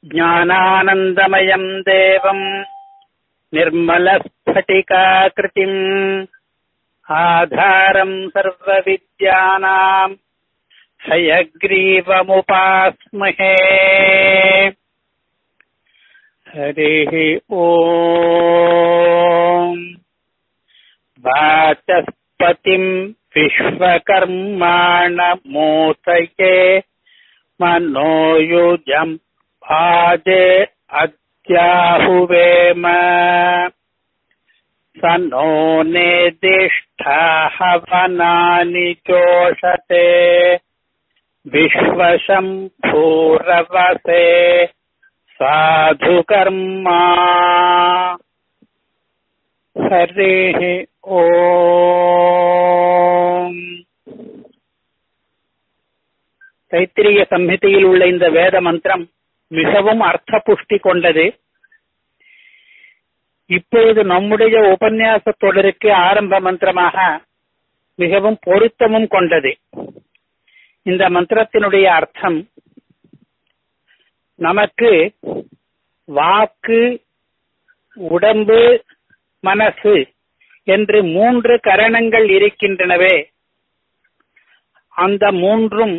ज्ञानानन्दमयम् देवम् निर्मलस्फटिकाकृतिम् आधारम् सर्वविद्यानाम् हयग्रीवमुपास्महे हरिः ॐ वाचस्पतिम् विश्वकर्माणमूतये मनोयुजम् भाजे अद्याहुवेम स नो नेदिष्ठाः वनानि चोषते विश्वशम्भूरवसे साधुकर्मा हरिः ஓம் தைத்திரிய சம்ஹிதையில் உள்ள இந்த வேத மந்திரம் மிகவும் அர்த்த புஷ்டி கொண்டது இப்பொழுது நம்முடைய உபன்யாச தொடருக்கு ஆரம்ப மந்திரமாக மிகவும் பொருத்தமும் கொண்டது இந்த மந்திரத்தினுடைய அர்த்தம் நமக்கு வாக்கு உடம்பு மனசு என்று மூன்று கரணங்கள் இருக்கின்றனவே அந்த மூன்றும்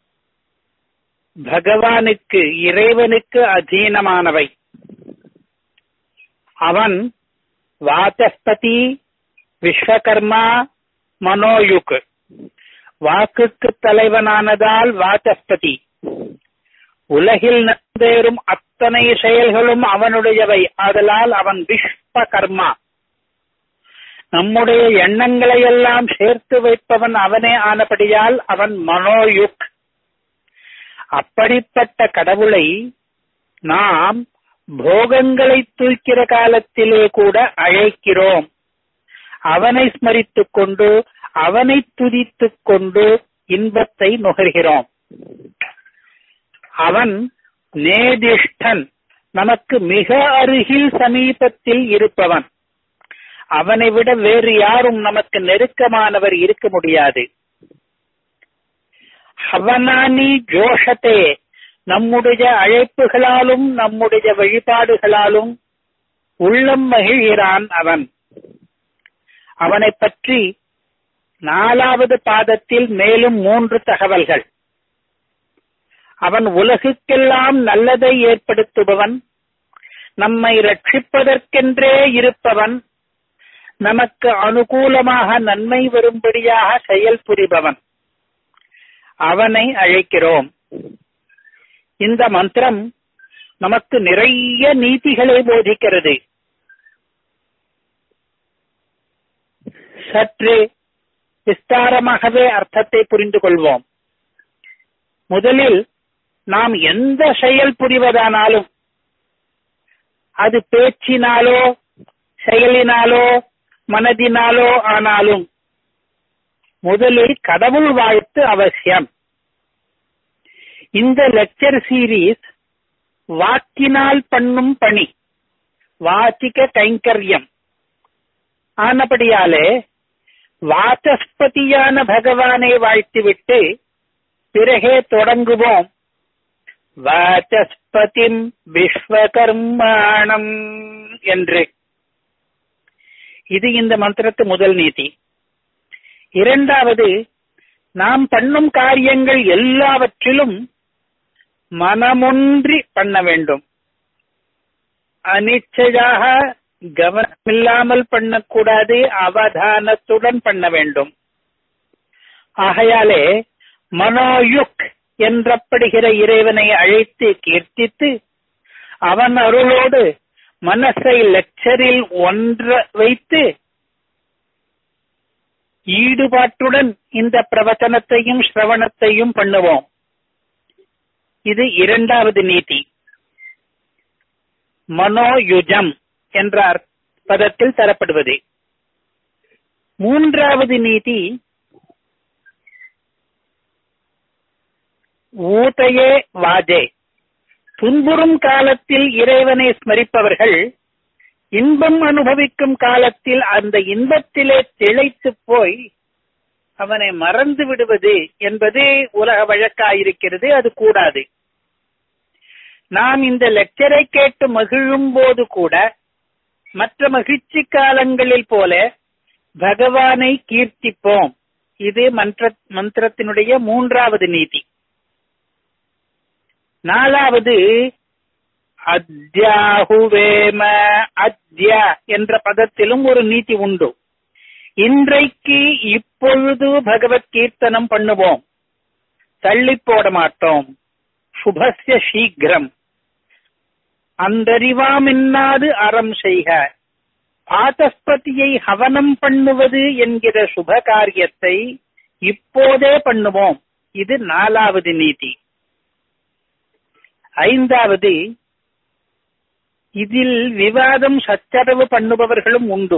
பகவானுக்கு இறைவனுக்கு அதீனமானவை அவன் வாச்சஸ்பதி விஸ்வகர்மா மனோயுக் வாக்குக்கு தலைவனானதால் வாச்சஸ்பதி உலகில் நடந்தேறும் அத்தனை செயல்களும் அவனுடையவை ஆதலால் அவன் விஸ்வகர்மா நம்முடைய எண்ணங்களை எல்லாம் சேர்த்து வைப்பவன் அவனே ஆனபடியால் அவன் மனோயுக் அப்படிப்பட்ட கடவுளை நாம் போகங்களை தூக்கிற காலத்திலே கூட அழைக்கிறோம் அவனை ஸ்மரித்துக் கொண்டு அவனை துதித்துக் கொண்டு இன்பத்தை நுகர்கிறோம் அவன் நேதிஷ்டன் நமக்கு மிக அருகில் சமீபத்தில் இருப்பவன் அவனை விட வேறு யாரும் நமக்கு நெருக்கமானவர் இருக்க முடியாது ஹவனானி ஜோஷத்தே நம்முடைய அழைப்புகளாலும் நம்முடைய வழிபாடுகளாலும் உள்ளம் மகிழ்கிறான் அவன் அவனை பற்றி நாலாவது பாதத்தில் மேலும் மூன்று தகவல்கள் அவன் உலகுக்கெல்லாம் நல்லதை ஏற்படுத்துபவன் நம்மை ரட்சிப்பதற்கென்றே இருப்பவன் நமக்கு அனுகூலமாக நன்மை வரும்படியாக செயல் புரிபவன் அவனை அழைக்கிறோம் இந்த மந்திரம் நமக்கு நிறைய நீதிகளை போதிக்கிறது சற்று விஸ்தாரமாகவே அர்த்தத்தை புரிந்து கொள்வோம் முதலில் நாம் எந்த செயல் புரிவதானாலும் அது பேச்சினாலோ செயலினாலோ மனதினாலோ ஆனாலும் முதலில் கடவுள் வாழ்த்து அவசியம் இந்த லெக்சர் சீரீஸ் வாக்கினால் பண்ணும் பணி வாச்சிக கைங்கரியம் ஆனபடியாலே வாச்சஸ்பதியான பகவானை வாழ்த்திவிட்டு பிறகே தொடங்குவோம் வாச்சஸ்பதிம் விஸ்வகர்மாணம் என்று இது இந்த மந்திரத்து முதல் நீதி இரண்டாவது நாம் பண்ணும் காரியங்கள் எல்லாவற்றிலும் மனமொன்றி பண்ண வேண்டும் அனிச்சையாக கவனமில்லாமல் பண்ணக்கூடாது அவதானத்துடன் பண்ண வேண்டும் ஆகையாலே மனோயுக் என்றப்படுகிற இறைவனை அழைத்து கீர்த்தித்து அவன் அருளோடு மனசை லெக்சரில் ஒன்ற வைத்து ஈடுபாட்டுடன் இந்த பிரவச்சனத்தையும் சிரவணத்தையும் பண்ணுவோம் இது இரண்டாவது நீதி மனோயுஜம் என்ற பதத்தில் தரப்படுவது மூன்றாவது நீதி ஊதையே வாஜே துன்புறும் காலத்தில் இறைவனை ஸ்மரிப்பவர்கள் இன்பம் அனுபவிக்கும் காலத்தில் அந்த இன்பத்திலே திளைத்து போய் அவனை மறந்து விடுவது என்பது உலக வழக்காயிருக்கிறது அது கூடாது நாம் இந்த லெக்சரை கேட்டு மகிழும் போது கூட மற்ற மகிழ்ச்சி காலங்களில் போல பகவானை கீர்த்திப்போம் இது மந்திர மந்திரத்தினுடைய மூன்றாவது நீதி நாலாவது அத்யாஹுவேம அத்யா என்ற பதத்திலும் ஒரு நீதி உண்டு இன்றைக்கு இப்பொழுது பகவத் கீர்த்தனம் பண்ணுவோம் தள்ளி போட மாட்டோம் சுபஸ்ய சீக்கிரம் அந்தறிவாம் என்னாது அறம் செய்க பாதஸ்பதியை ஹவனம் பண்ணுவது என்கிற சுப காரியத்தை இப்போதே பண்ணுவோம் இது நாலாவது நீதி ஐந்தாவது இதில் விவாதம் சச்சரவு பண்ணுபவர்களும் உண்டு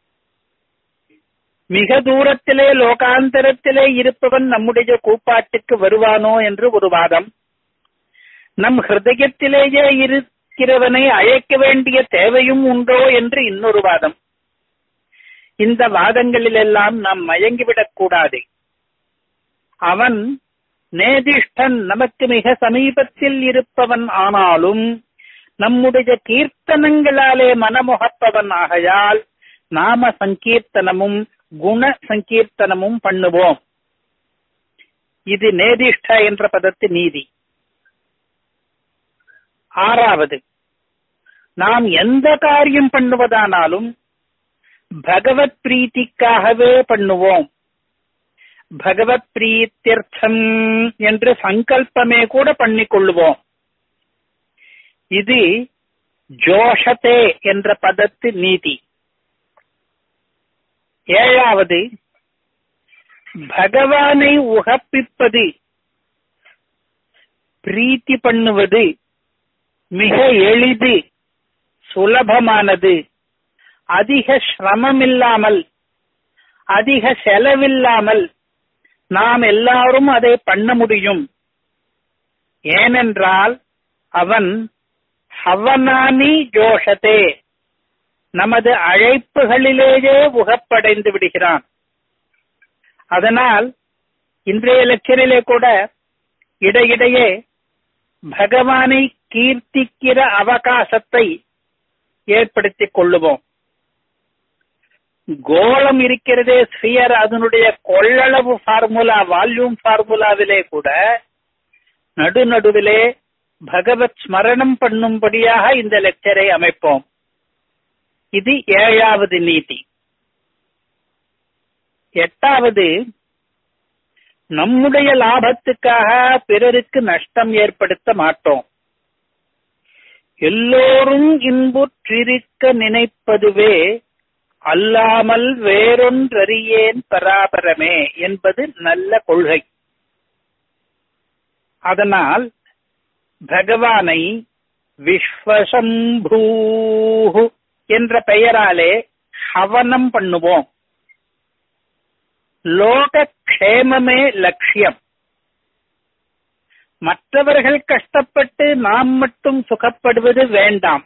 மிக தூரத்திலே லோகாந்தரத்திலே இருப்பவன் நம்முடைய கூப்பாட்டுக்கு வருவானோ என்று ஒரு வாதம் நம் ஹிருதயத்திலேயே இருக்கிறவனை அழைக்க வேண்டிய தேவையும் உண்டோ என்று இன்னொரு வாதம் இந்த வாதங்களிலெல்லாம் நாம் மயங்கிவிடக் கூடாது அவன் நேதிஷ்டன் நமக்கு மிக சமீபத்தில் இருப்பவன் ஆனாலும் நம்முடைய கீர்த்தனங்களாலே மனமுகப்பவன் ஆகையால் நாம சங்கீர்த்தனமும் குண சங்கீர்த்தனமும் பண்ணுவோம் இது நேதிஷ்ட என்ற பதத்து நீதி ஆறாவது நாம் எந்த காரியம் பண்ணுவதானாலும் பகவத் பிரீத்திக்காகவே பண்ணுவோம் பகவத் பிரீத்தியர்த்தம் என்று சங்கல்பமே கூட பண்ணிக் கொள்ளுவோம் இது ஜோஷத்தே என்ற பதத்து நீதி ஏழாவது பகவானை உகப்பிப்பது பிரீத்தி பண்ணுவது மிக எளிது சுலபமானது அதிக சிரமமில்லாமல் அதிக செலவில்லாமல் நாம் எல்லாரும் அதை பண்ண முடியும் ஏனென்றால் அவன் ஹவனானி ஜோஷத்தே நமது அழைப்புகளிலேயே உகப்படைந்து விடுகிறான் அதனால் இன்றைய லட்சரிலே கூட இடையிடையே பகவானை கீர்த்திக்கிற அவகாசத்தை ஏற்படுத்திக் கொள்ளுவோம் கோலம் இருக்கிறதே ஸ்பியர் அதனுடைய கொள்ளளவு ஃபார்முலா வால்யூம் ஃபார்முலாவிலே கூட நடுநடுவிலே பகவத் ஸ்மரணம் பண்ணும்படியாக இந்த லெக்சரை அமைப்போம் இது ஏழாவது நீதி எட்டாவது நம்முடைய லாபத்துக்காக பிறருக்கு நஷ்டம் ஏற்படுத்த மாட்டோம் எல்லோரும் இன்புற்றிருக்க நினைப்பதுவே அல்லாமல் வேறொன்றறியேன் பராபரமே என்பது நல்ல கொள்கை அதனால் பகவானை விஸ்வசம்பூ என்ற பெயராலே ஹவனம் பண்ணுவோம் லோக க்ஷேமமே லட்சியம் மற்றவர்கள் கஷ்டப்பட்டு நாம் மட்டும் சுகப்படுவது வேண்டாம்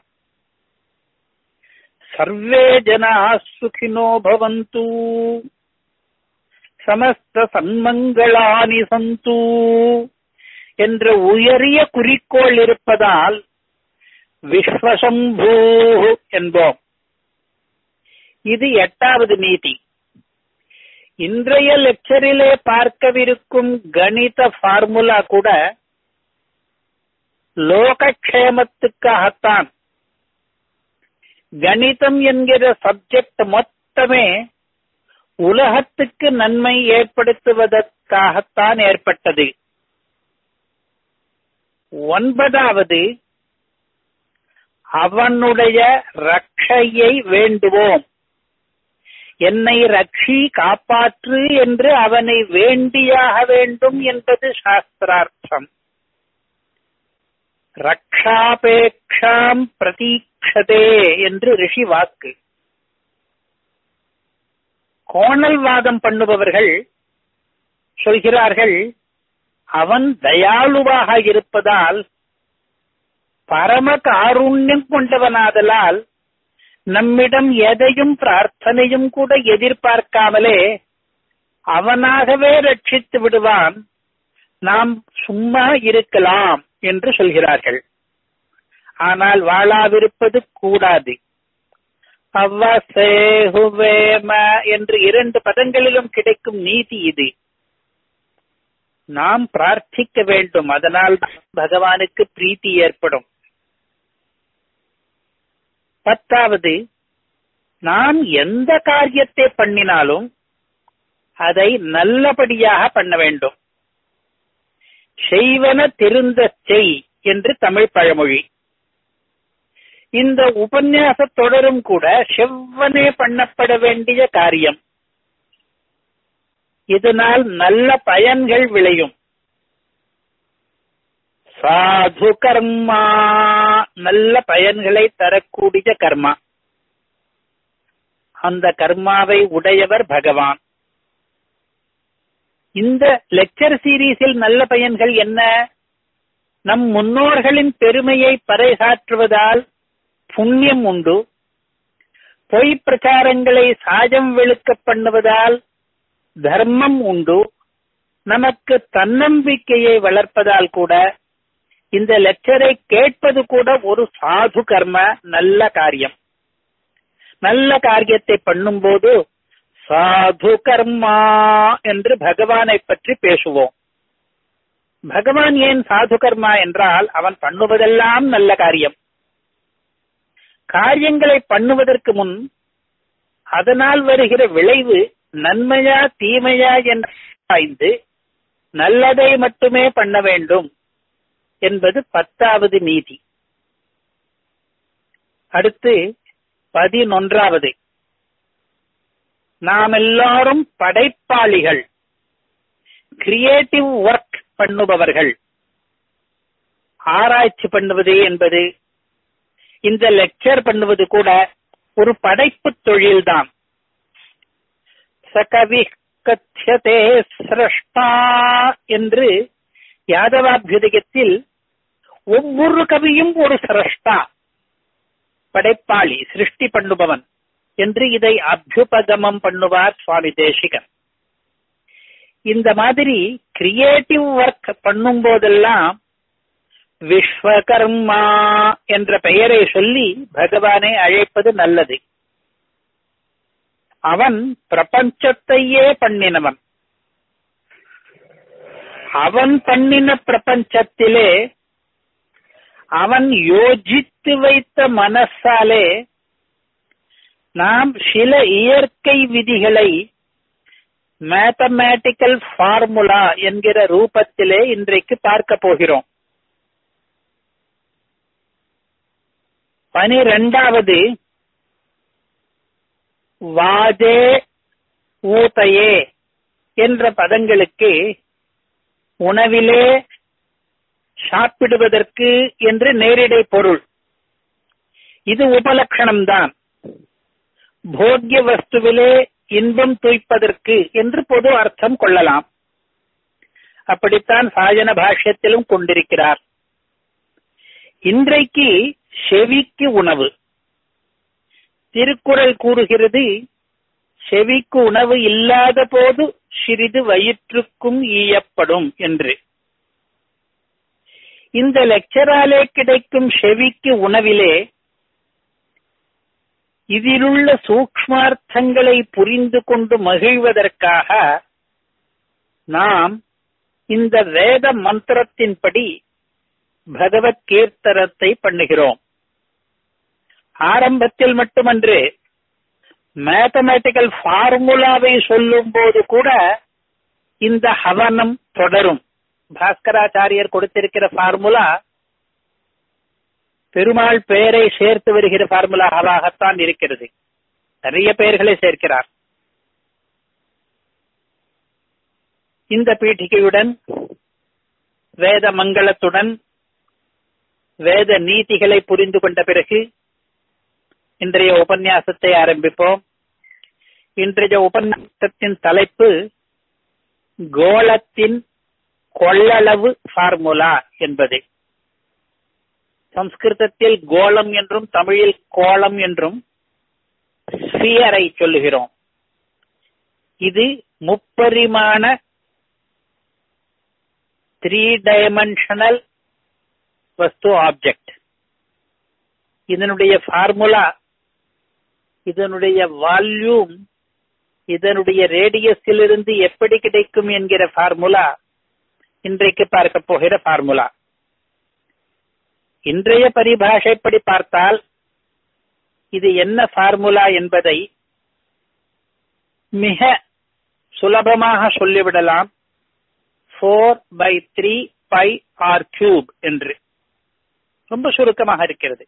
சர்வே ஜனா சுகினோ பவந்து சமஸ்த சன்மங்களானி சந்து என்ற உயரிய குறிக்கோள் இருப்பதால் விஸ்வசம்பூ என்போம் இது எட்டாவது நீதி இன்றைய லெக்சரிலே பார்க்கவிருக்கும் கணித ஃபார்முலா கூட லோகக்ஷேமத்துக்காகத்தான் கணிதம் என்கிற சப்ஜெக்ட் மொத்தமே உலகத்துக்கு நன்மை ஏற்படுத்துவதற்காகத்தான் ஏற்பட்டது ஒன்பதாவது அவனுடைய ரட்சையை வேண்டுவோம் என்னை ரட்சி காப்பாற்று என்று அவனை வேண்டியாக வேண்டும் என்பது சாஸ்திரார்த்தம் ரக்ஷாபேக்ஷாம் பிரதீட்சதே என்று ரிஷி வாக்கு கோணல் வாதம் பண்ணுபவர்கள் சொல்கிறார்கள் அவன் தயாளுவாக இருப்பதால் பரம காருண்யம் கொண்டவனாதலால் நம்மிடம் எதையும் பிரார்த்தனையும் கூட எதிர்பார்க்காமலே அவனாகவே ரட்சித்து விடுவான் நாம் சும்மா இருக்கலாம் என்று சொல்கிறார்கள் ஆனால் வாழாவிருப்பது கூடாது அவ்வசேகுவேம என்று இரண்டு பதங்களிலும் கிடைக்கும் நீதி இது நாம் பிரார்த்திக்க வேண்டும் அதனால் பகவானுக்கு பிரீத்தி ஏற்படும் பத்தாவது நாம் எந்த காரியத்தை பண்ணினாலும் அதை நல்லபடியாக பண்ண வேண்டும் செய்வன திருந்த செய் என்று தமிழ் பழமொழி இந்த உபன்யாச தொடரும் கூட செவ்வனே பண்ணப்பட வேண்டிய காரியம் இதனால் நல்ல பயன்கள் விளையும் சாது கர்மா நல்ல பயன்களை தரக்கூடிய கர்மா அந்த கர்மாவை உடையவர் பகவான் இந்த லெக்சர் சீரீஸில் நல்ல பயன்கள் என்ன நம் முன்னோர்களின் பெருமையை பறைசாற்றுவதால் புண்ணியம் உண்டு பொய் பிரச்சாரங்களை சாஜம் வெளுக்க பண்ணுவதால் தர்மம் உண்டு நமக்கு தன்னம்பிக்கையை வளர்ப்பதால் கூட இந்த லெக்சரை கேட்பது கூட ஒரு சாது கர்ம நல்ல காரியம் நல்ல காரியத்தை பண்ணும்போது சாது கர்மா என்று பகவானை பற்றி பேசுவோம் பகவான் ஏன் சாது கர்மா என்றால் அவன் பண்ணுவதெல்லாம் நல்ல காரியம் காரியங்களை பண்ணுவதற்கு முன் அதனால் வருகிற விளைவு நன்மையா தீமையா என்று ஆய்ந்து நல்லதை மட்டுமே பண்ண வேண்டும் என்பது பத்தாவது நீதி அடுத்து பதினொன்றாவது நாம் எல்லாரும் படைப்பாளிகள் கிரியேட்டிவ் ஒர்க் பண்ணுபவர்கள் ஆராய்ச்சி பண்ணுவது என்பது இந்த லெக்சர் பண்ணுவது கூட ஒரு படைப்பு தொழில்தான் சகவி கத்தியதே சிரஷ்டா என்று யாதவாபியுதயத்தில் ஒவ்வொரு கவியும் ஒரு சிரஷ்டா படைப்பாளி சிருஷ்டி பண்ணுபவன் என்று இதை அபியுபகமம் பண்ணுவார் சுவாமி தேசிகன் இந்த மாதிரி கிரியேட்டிவ் ஒர்க் பண்ணும் போதெல்லாம் விஸ்வகர்மா என்ற பெயரை சொல்லி பகவானை அழைப்பது நல்லது அவன் பிரபஞ்சத்தையே பண்ணினவன் அவன் பண்ணின பிரபஞ்சத்திலே அவன் யோசித்து வைத்த மனசாலே நாம் சில இயற்கை விதிகளை மேத்தமேட்டிக்கல் ஃபார்முலா என்கிற ரூபத்திலே இன்றைக்கு பார்க்க போகிறோம் பனிரெண்டாவது வாஜே ஊதையே என்ற பதங்களுக்கு உணவிலே சாப்பிடுவதற்கு என்று நேரிடை பொருள் இது உபலட்சணம்தான் போக்கிய வஸ்துவிலே இன்பம் துய்ப்பதற்கு என்று பொது அர்த்தம் கொள்ளலாம் அப்படித்தான் சாயன பாஷ்யத்திலும் கொண்டிருக்கிறார் இன்றைக்கு செவிக்கு உணவு திருக்குறள் கூறுகிறது செவிக்கு உணவு இல்லாத போது சிறிது வயிற்றுக்கும் ஈயப்படும் என்று இந்த லெக்சராலே கிடைக்கும் செவிக்கு உணவிலே இதிலுள்ள சூக்ஷ்மார்த்தங்களை புரிந்து கொண்டு மகிழ்வதற்காக நாம் இந்த வேத மந்திரத்தின்படி பகவத் கீர்த்தனத்தை பண்ணுகிறோம் ஆரம்பத்தில் மட்டுமன்று மேத்தமேட்டிக்கல் ஃபார்முலாவை சொல்லும் போது கூட இந்த ஹவனம் தொடரும் பாஸ்கராச்சாரியர் கொடுத்திருக்கிற ஃபார்முலா பெருமாள் பெயரை சேர்த்து வருகிற ஃபார்முலாவாகத்தான் இருக்கிறது நிறைய பெயர்களை சேர்க்கிறார் இந்த பீఠிகையுடன் வேத மங்களத்துடன் வேத நீதிகளை புரிந்து கொண்ட பிறகு இன்றைய உபன்யாசத்தை ஆரம்பிப்போம் இன்றைய உபன்யாசத்தின் தலைப்பு கோலத்தின் கொள்ளளவு ஃபார்முலா என்பது சம்ஸ்கிருதத்தில் கோலம் என்றும் தமிழில் கோலம் என்றும் ஸ்பியரை சொல்லுகிறோம் இது முப்பரிமாண த்ரீ டைமென்ஷனல் வஸ்து ஆப்ஜெக்ட் இதனுடைய ஃபார்முலா இதனுடைய வால்யூம் இதனுடைய ரேடியஸிலிருந்து எப்படி கிடைக்கும் என்கிற ஃபார்முலா இன்றைக்கு பார்க்க போகிற ஃபார்முலா இன்றைய பரிபாஷைப்படி பார்த்தால் இது என்ன ஃபார்முலா என்பதை மிக சுலபமாக சொல்லிவிடலாம் four by three pi r cube என்று ரொம்ப சுருக்கமாக இருக்கிறது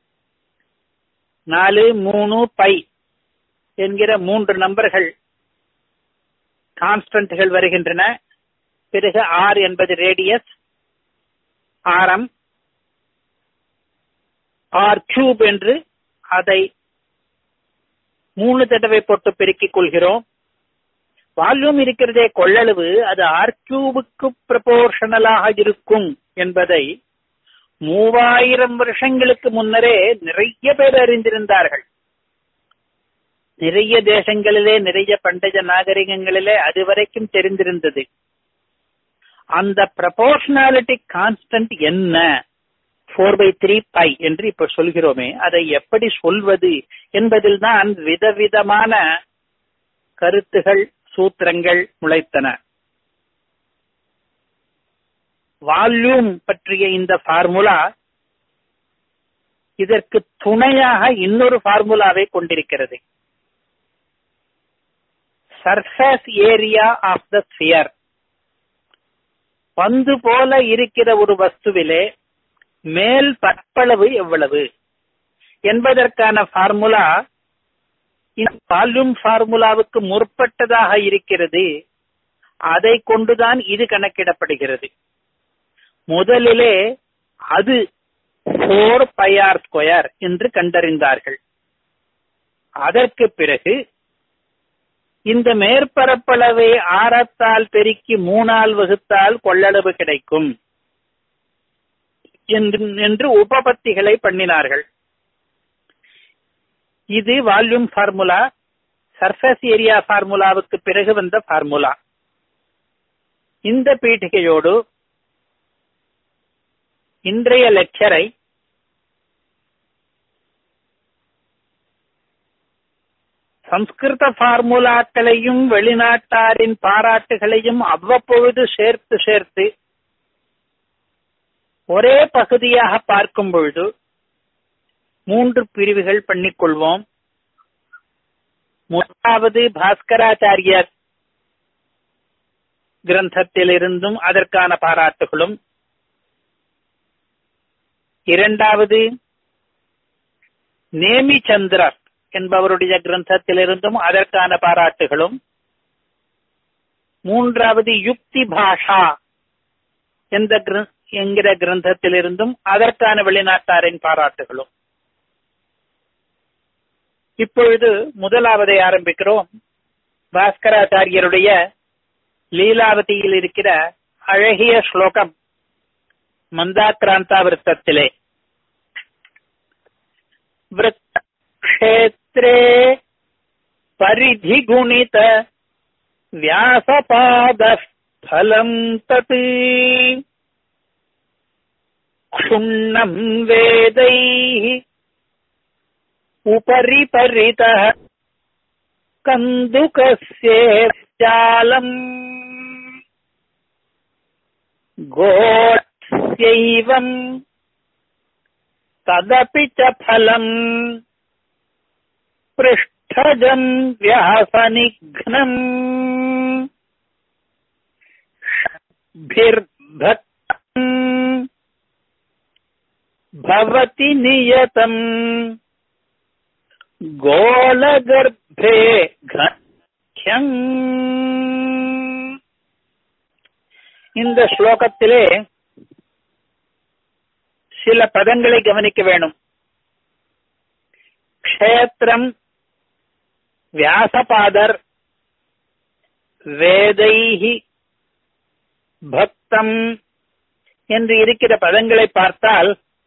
நாலு மூணு பை என்கிற மூன்று நம்பர்கள் கான்ஸ்டன்ட்கள் வருகின்றன பிறகு ஆர் என்பது ரேடியஸ் ஆரம் ஆர் கியூப் என்று அதை மூணு தடவை போட்டு பெருக்கிக் கொள்கிறோம் வால்யூம் இருக்கிறதே கொள்ளளவு அது ஆர் கியூபுக்கு ப்ரப்போர்ஷனலாக இருக்கும் என்பதை மூவாயிரம் வருஷங்களுக்கு முன்னரே நிறைய பேர் அறிந்திருந்தார்கள் நிறைய தேசங்களிலே நிறைய பண்டைய நாகரிகங்களிலே அதுவரைக்கும் தெரிந்திருந்தது அந்த ப்ரப்போர்ஷனாலிட்டி கான்ஸ்டன்ட் என்ன ஃபோர் பை த்ரீ பை என்று இப்ப சொல்கிறோமே அதை எப்படி சொல்வது என்பதில் தான் விதவிதமான கருத்துகள் சூத்திரங்கள் முளைத்தன வால்யூம் பற்றிய இந்த ஃபார்முலா இதற்கு துணையாக இன்னொரு ஃபார்முலாவை கொண்டிருக்கிறது surface area of the sphere பந்து போல இருக்கிற ஒரு வஸ்துவிலே மேல் பரப்பளவு எவ்வளவு என்பதற்கான ஃபார்முலா இந்த வால்யூம் ஃபார்முலாவுக்கு முற்பட்டதாக இருக்கிறது அதை கொண்டுதான் இது கணக்கிடப்படுகிறது முதலிலே அது போர் பையார் ஸ்கொயர் என்று கண்டறிந்தார்கள் அதற்கு பிறகு இந்த மேற்பரப்பளவை ஆரத்தால் பெருக்கி மூணால் வகுத்தால் கொள்ளளவு கிடைக்கும் என்று உபபத்திகளை பண்ணினார்கள் இது வால்யூம் ஃபார்முலா சர்ஃபேஸ் ஏரியா ஃபார்முலாவுக்கு பிறகு வந்த ஃபார்முலா இந்த பீఠிகையோடு இன்றைய லெக்சரை சம்ஸ்கிருத ஃபார்முலாக்களையும் வெளிநாட்டாரின் பாராட்டுகளையும் அவ்வப்பொழுது சேர்த்து சேர்த்து ஒரே பகுதியாக பார்க்கும் பொழுது மூன்று பிரிவுகள் பண்ணிக்கொள்வோம் முதலாவது பாஸ்கராச்சாரியர் கிரந்தத்திலிருந்தும் அதற்கான பாராட்டுகளும் இரண்டாவது நேமிச்சந்திரர் என்பவருடைய கிரந்தத்திலிருந்தும் அதற்கான பாராட்டுகளும் மூன்றாவது யுக்தி பாஷா என்ற என்கிற கிரந்தத்திலிருந்தும் அதற்கான வெளிநாட்டாரின் பாராட்டுகளும் இப்பொழுது முதலாவதை ஆரம்பிக்கிறோம் பாஸ்கராச்சாரியருடைய லீலாவதியில் இருக்கிற அழகிய ஸ்லோகம் மந்தாக்கிராந்தாவிருத்தத்திலே वृत्तक्षेत्रे परिधिगुणित व्यासपादः फलम् तत् क्षुण्णम् वेदैः उपरि परितः कन्दुकस्येश्चालम् गोट्स्यैवम् तदपि च फलम् पृष्ठजम् व्यासनिघ्नम् भिर्भक्तम् भवति नियतम् गोलगर्भे घ्यम् இந்த ஸ்லோகத்திலே சில பதங்களை கவனிக்க வேணும் க்ஷேத்திரம் வியாசபாதர் வேதைஹி பக்தம் என்று இருக்கிற பதங்களை பார்த்தால்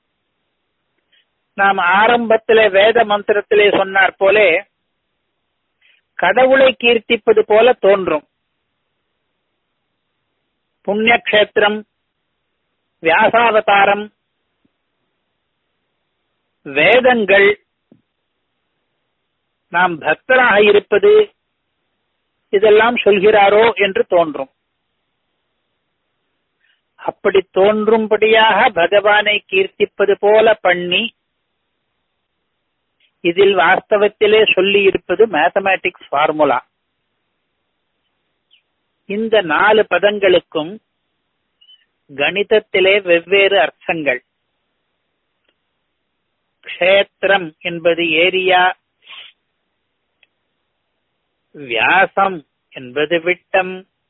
நாம் ஆரம்பத்திலே வேத மந்திரத்திலே சொன்னார் போலே கடவுளை கீர்த்திப்பது போல தோன்றும் புண்ணிய கஷேத்திரம் வியாசாவதாரம் வேதங்கள் நாம் பக்தராக இருப்பது இதெல்லாம் சொல்கிறாரோ என்று தோன்றும் அப்படி தோன்றும்படியாக பகவானை கீர்த்திப்பது போல பண்ணி இதில் வாஸ்தவத்திலே சொல்லி இருப்பது மேத்தமேட்டிக்ஸ் ஃபார்முலா இந்த நாலு பதங்களுக்கும் கணிதத்திலே வெவ்வேறு அர்த்தங்கள் க்ஷேத்திரம் என்பது ஏரியா வியாசம் என்பது விட்டம்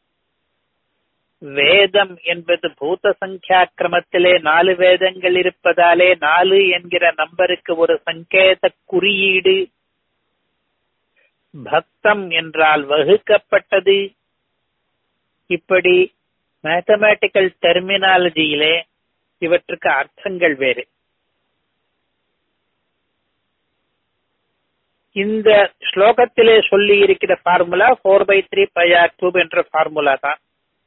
வேதம் என்பது பூத சங்கியா கிரமத்திலே நாலு வேதங்கள் இருப்பதாலே நாலு என்கிற நம்பருக்கு ஒரு சங்கேத குறியீடு பக்தம் என்றால் வகுக்கப்பட்டது இப்படி மேத்தமேட்டிக்கல் டெர்மினாலஜியிலே இவற்றுக்கு அர்த்தங்கள் வேறு இந்த ஸ்லோகத்திலே சொல்லி இருக்கிற formula four by three pi r cube என்ற ஃபார்முலா தான்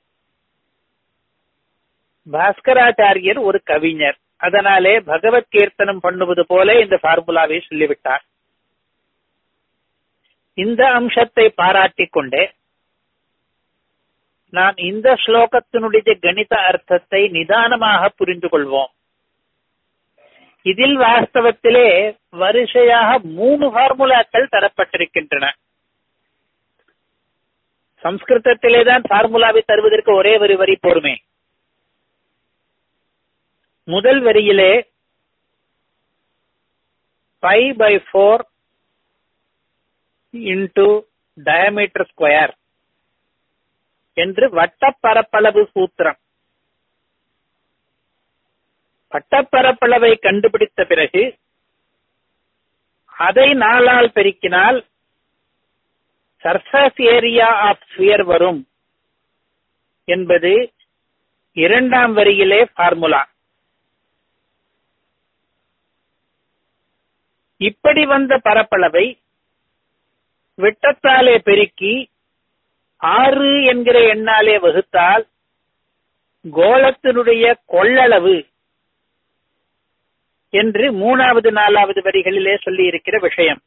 பாஸ்கராச்சாரியர் ஒரு கவிஞர் அதனாலே பகவத் கீர்த்தனம் பண்ணுவது போல இந்த ஃபார்முலாவை சொல்லிவிட்டார் இந்த அம்சத்தை பாராட்டிக் கொண்டே நாம் இந்த ஸ்லோகத்தினுடைய கணித அர்த்தத்தை நிதானமாக புரிந்து கொள்வோம் இதில் வாஸ்தவத்திலே வரிசையாக மூணு ஃபார்முலாக்கள் தரப்பட்டிருக்கின்றன சம்ஸ்கிருதத்திலே தான் ஃபார்முலாவை தருவதற்கு ஒரே ஒரு வரி போருமே முதல் வரியிலே pi pi four into diameter square என்று வட்டப்பரப்பளவு சூத்திரம் வட்டப்பரப்பளவை கண்டுபிடித்த பிறகு அதை நாலால் பெருக்கினால் சர்ஃபேஸ் ஏரியா ஆஃப் ஸ்பியர் வரும் என்பது இரண்டாம் வரியிலே ஃபார்முலா இப்படி வந்த பரப்பளவை விட்டத்தாலே பெருக்கி ஆறு என்கிற எண்ணாலே வகுத்தால் கோலத்தினுடைய கொள்ளளவு என்று மூணாவது நாலாவது வரிகளிலே சொல்லி இருக்கிற விஷயம்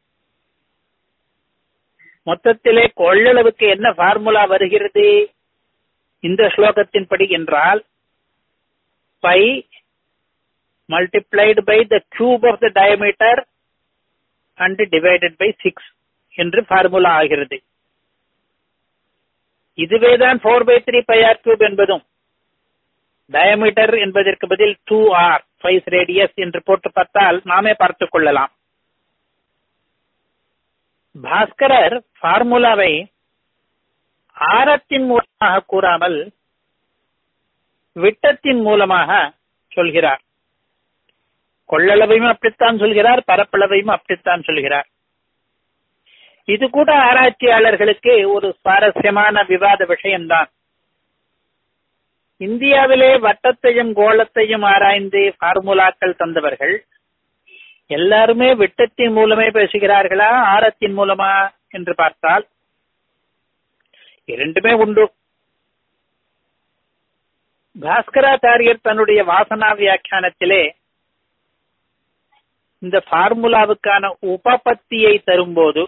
மொத்தத்திலே கொள்ளளவுக்கு என்ன ஃபார்முலா வருகிறது இந்த ஸ்லோகத்தின்படி என்றால் pi multiplied by the cube of the diameter and divided by six என்று ஃபார்முலா ஆகிறது இதுவேதான் four by three pi r cube என்பதும் டயமீட்டர் என்பதற்கு பதில் டூ ஆர் ஃபைவ் ரேடியஸ் என்று போட்டு பார்த்தால் நாமே பார்த்துக் கொள்ளலாம் பாஸ்கரர் ஃபார்முலாவை ஆரத்தின் மூலமாக கூறாமல் விட்டத்தின் மூலமாக சொல்கிறார் கொள்ளளவையும் அப்படித்தான் சொல்கிறார் பரப்பளவையும் அப்படித்தான் சொல்கிறார் இது கூட ஆராய்ச்சியாளர்களுக்கு ஒரு சுவாரஸ்யமான விவாத விஷயம்தான் இந்தியாவிலே வட்டத்தையும் கோலத்தையும் ஆராய்ந்து ஃபார்முலாக்கள் தந்தவர்கள் எல்லாருமே விட்டத்தின் மூலமே பேசுகிறார்களா ஆரத்தின் மூலமா என்று பார்த்தால் இரண்டுமே உண்டு பாஸ்கராச்சாரியர் தன்னுடைய வாசனா வியாக்கியானத்திலே இந்த ஃபார்முலாவுக்கான உபபத்தியை தரும்போது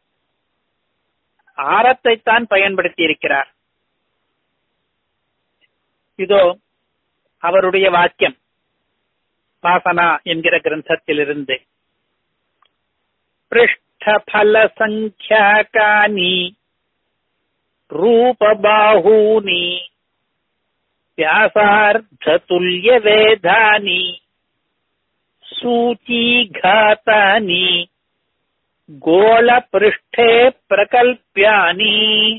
ஆரத்தை தான் பயன்படுத்தி இருக்கிறார் இதோ அவருடைய வாக்கியம் வாசனா என்கிற கிரந்தத்திலிருந்து பிருஷ்டபல சங்கியாகானி ரூபபாஹூனி व्यासार्धतुल्य वेदानि सूचीघातानि गोलपृष्ठे प्रकल्प्यानि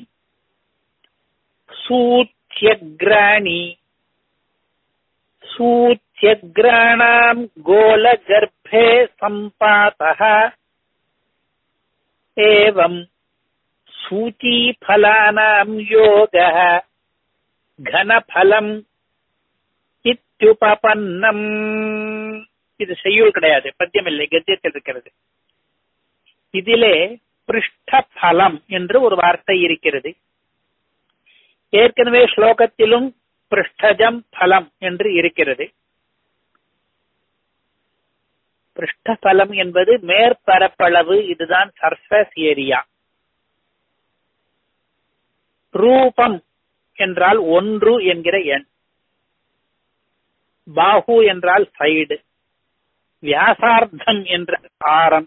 सूच्यग्राणि सूच्यग्राणाम् गोलगर्भे सम्पातः एवम् सूचीफलानाम् योगः கனபலம் இத்யுபபன்னம் இது செய்யுள் கிடையாது பத்தியம் இல்லை கத்தியத்தில் இருக்கிறது இதிலே பிருஷ்டபலம் என்று ஒரு வார்த்தை இருக்கிறது ஏற்கனவே ஸ்லோகத்திலும் பிருஷ்டஜம் பலம் என்று இருக்கிறது பிருஷ்டபலம் என்பது மேற்பரப்பளவு இதுதான் சர்ஃபேஸ் ஏரியா ரூபம் என்றால் ஒன்று என்கிற எண் பாகு என்றால் சைடு வியாசார்த்தம் என்ற ஆரம்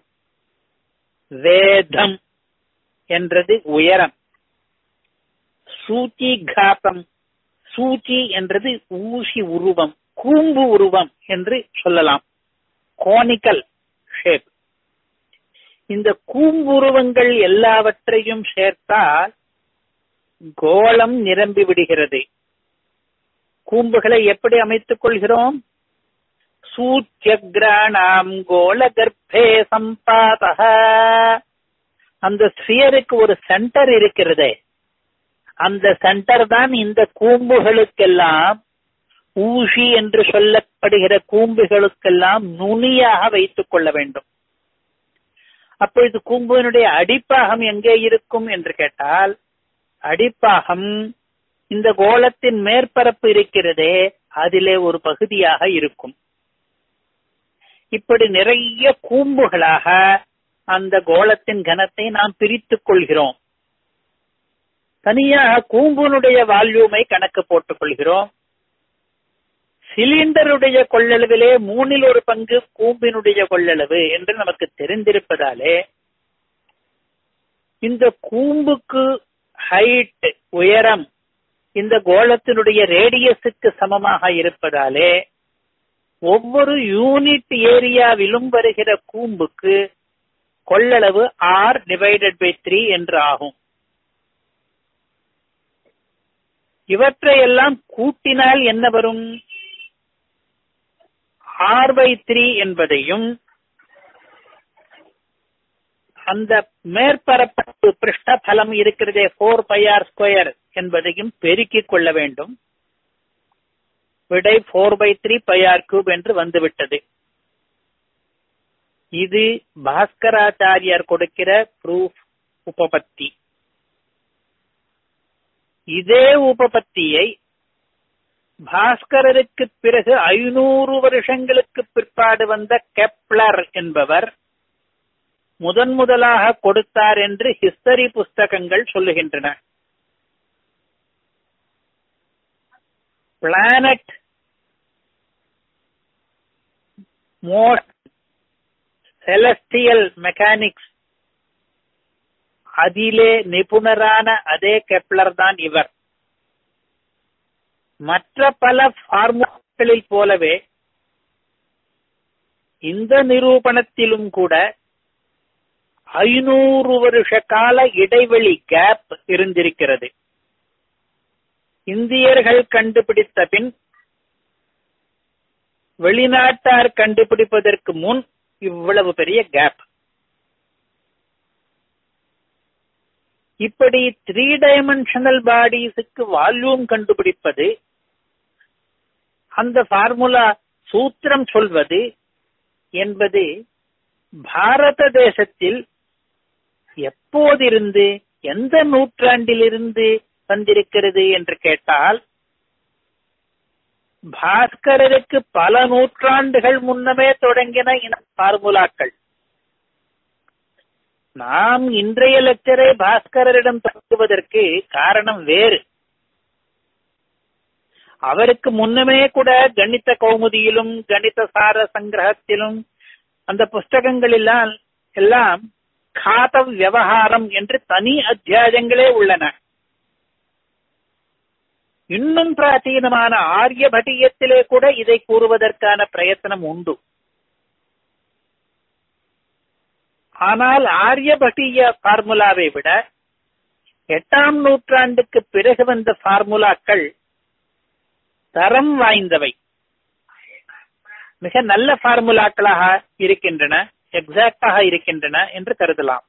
வேதம் என்றது உயரம் சூச்சி காத்தம் சூச்சி என்றது ஊசி உருவம் கூம்பு உருவம் என்று சொல்லலாம் கோனிக்கல் ஷேப் இந்த கூம்புருவங்கள் எல்லாவற்றையும் சேர்த்தால் கோலம் நிரம்பி விடுகிறது கூம்புகளை எப்படி அமைத்துக் கொள்கிறோம் சூச்சியகிராணாம் கோல கர்ப்பே சம்பாதக அந்த ஸ்பியருக்கு ஒரு சென்டர் இருக்கிறதே அந்த சென்டர் தான் இந்த கூம்புகளுக்கெல்லாம் ஊசி என்று சொல்லப்படுகிற கூம்புகளுக்கெல்லாம் நுனியாக வைத்துக் கொள்ள வேண்டும் அப்பொழுது கூம்புவினுடைய அடிப்பாகம் எங்கே இருக்கும் என்று கேட்டால் அடிப்பாகம் இந்த கோலத்தின் மேற்பரப்பு இருக்கிறதே அதிலே ஒரு பகுதியாக இருக்கும் இப்படி நிறைய கூம்புகளாக அந்த கோலத்தின் கனத்தை நாம் பிரித்துக் கொள்கிறோம் தனியாக கூம்புனுடைய வால்யூமை கணக்கு போட்டுக் கொள்கிறோம் சிலிண்டருடைய கொள்ளளவிலே மூணில் ஒரு பங்கு கூம்பினுடைய கொள்ளளவு என்று நமக்கு தெரிந்திருப்பதாலே இந்த கூம்புக்கு ஹைட் உயரம் இந்த கோலத்தினுடைய ரேடியஸுக்கு சமமாக இருப்பதாலே ஒவ்வொரு யூனிட் ஏரியாவிலும் வருகிற கூம்புக்கு கொள்ளளவு ஆர் டிவைடட் பை த்ரீ என்று ஆகும் இவற்றையெல்லாம் கூட்டினால் என்ன வரும் ஆர் பை த்ரீ என்பதையும் அந்த மேற்பரப்பு பிருஷ்டபலம் இருக்கிறதே போர் பை ஆர் ஸ்கொயர் என்பதையும் பெருக்கிக் கொள்ள வேண்டும் விடை four by three pi r cube என்று வந்துவிட்டது இது பாஸ்கராச்சாரியார் கொடுக்கிற ப்ரூஃப் உபபத்தி இதே உபபத்தியை பாஸ்கரருக்கு பிறகு ஐநூறு வருஷங்களுக்கு பிற்பாடு வந்த கெப்லர் என்பவர் முதன் முதலாக கொடுத்தார் என்று ஹிஸ்டரி புஸ்தகங்கள் சொல்லுகின்றன பிளானட் மோஸ்ட் செலஸ்டியல் மெக்கானிக்ஸ் அதிலே நிபுணரான அதே கெப்லர் தான் இவர் மற்ற பல ஃபார்முலாக்களில் போலவே இந்த நிரூபணத்திலும் கூட ஐநூறு வருஷ கால இடைவெளி கேப் இருந்திருக்கிறது இந்தியர்கள் கண்டுபிடித்த பின் வெளிநாட்டார் கண்டுபிடிப்பதற்கு முன் இவ்வளவு பெரிய கேப் இப்படி த்ரீ டைமென்ஷனல் பாடிஸுக்கு வால்யூம் கண்டுபிடிப்பது அந்த ஃபார்முலா சூத்திரம் சொல்வது என்பது பாரத தேசத்தில் எப்போதிருந்து எந்த நூற்றாண்டிலிருந்து வந்திருக்கிறது என்று கேட்டால் பாஸ்கரருக்கு பல நூற்றாண்டுகள் முன்னமே தொடங்கின இந்த ஃபார்முலாக்கள் நாம் இன்றைய லெக்சரை பாஸ்கரரிடம் தொடங்குவதற்கு காரணம் வேறு அவருக்கு முன்னமே கூட கணித கௌமுதியிலும் கணித சார சங்கிரகத்திலும் அந்த புஸ்தகங்களெல்லாம் எல்லாம் காத விவகாரம் என்று தனி அத்தியாயங்களே உள்ளன இன்னும் பிராச்சீனமான ஆரியபட்டியத்திலே கூட இதை கூறுவதற்கான பிரயத்தனம் உண்டு ஆனால் ஆரியபட்டிய ஃபார்முலாவை விட எட்டாம் நூற்றாண்டுக்கு பிறகு வந்த ஃபார்முலாக்கள் தரம் வாய்ந்தவை மிக நல்ல ஃபார்முலாக்களாக இருக்கின்றன எக்ஸாக்டாக இருக்கின்றன என்று கருதலாம்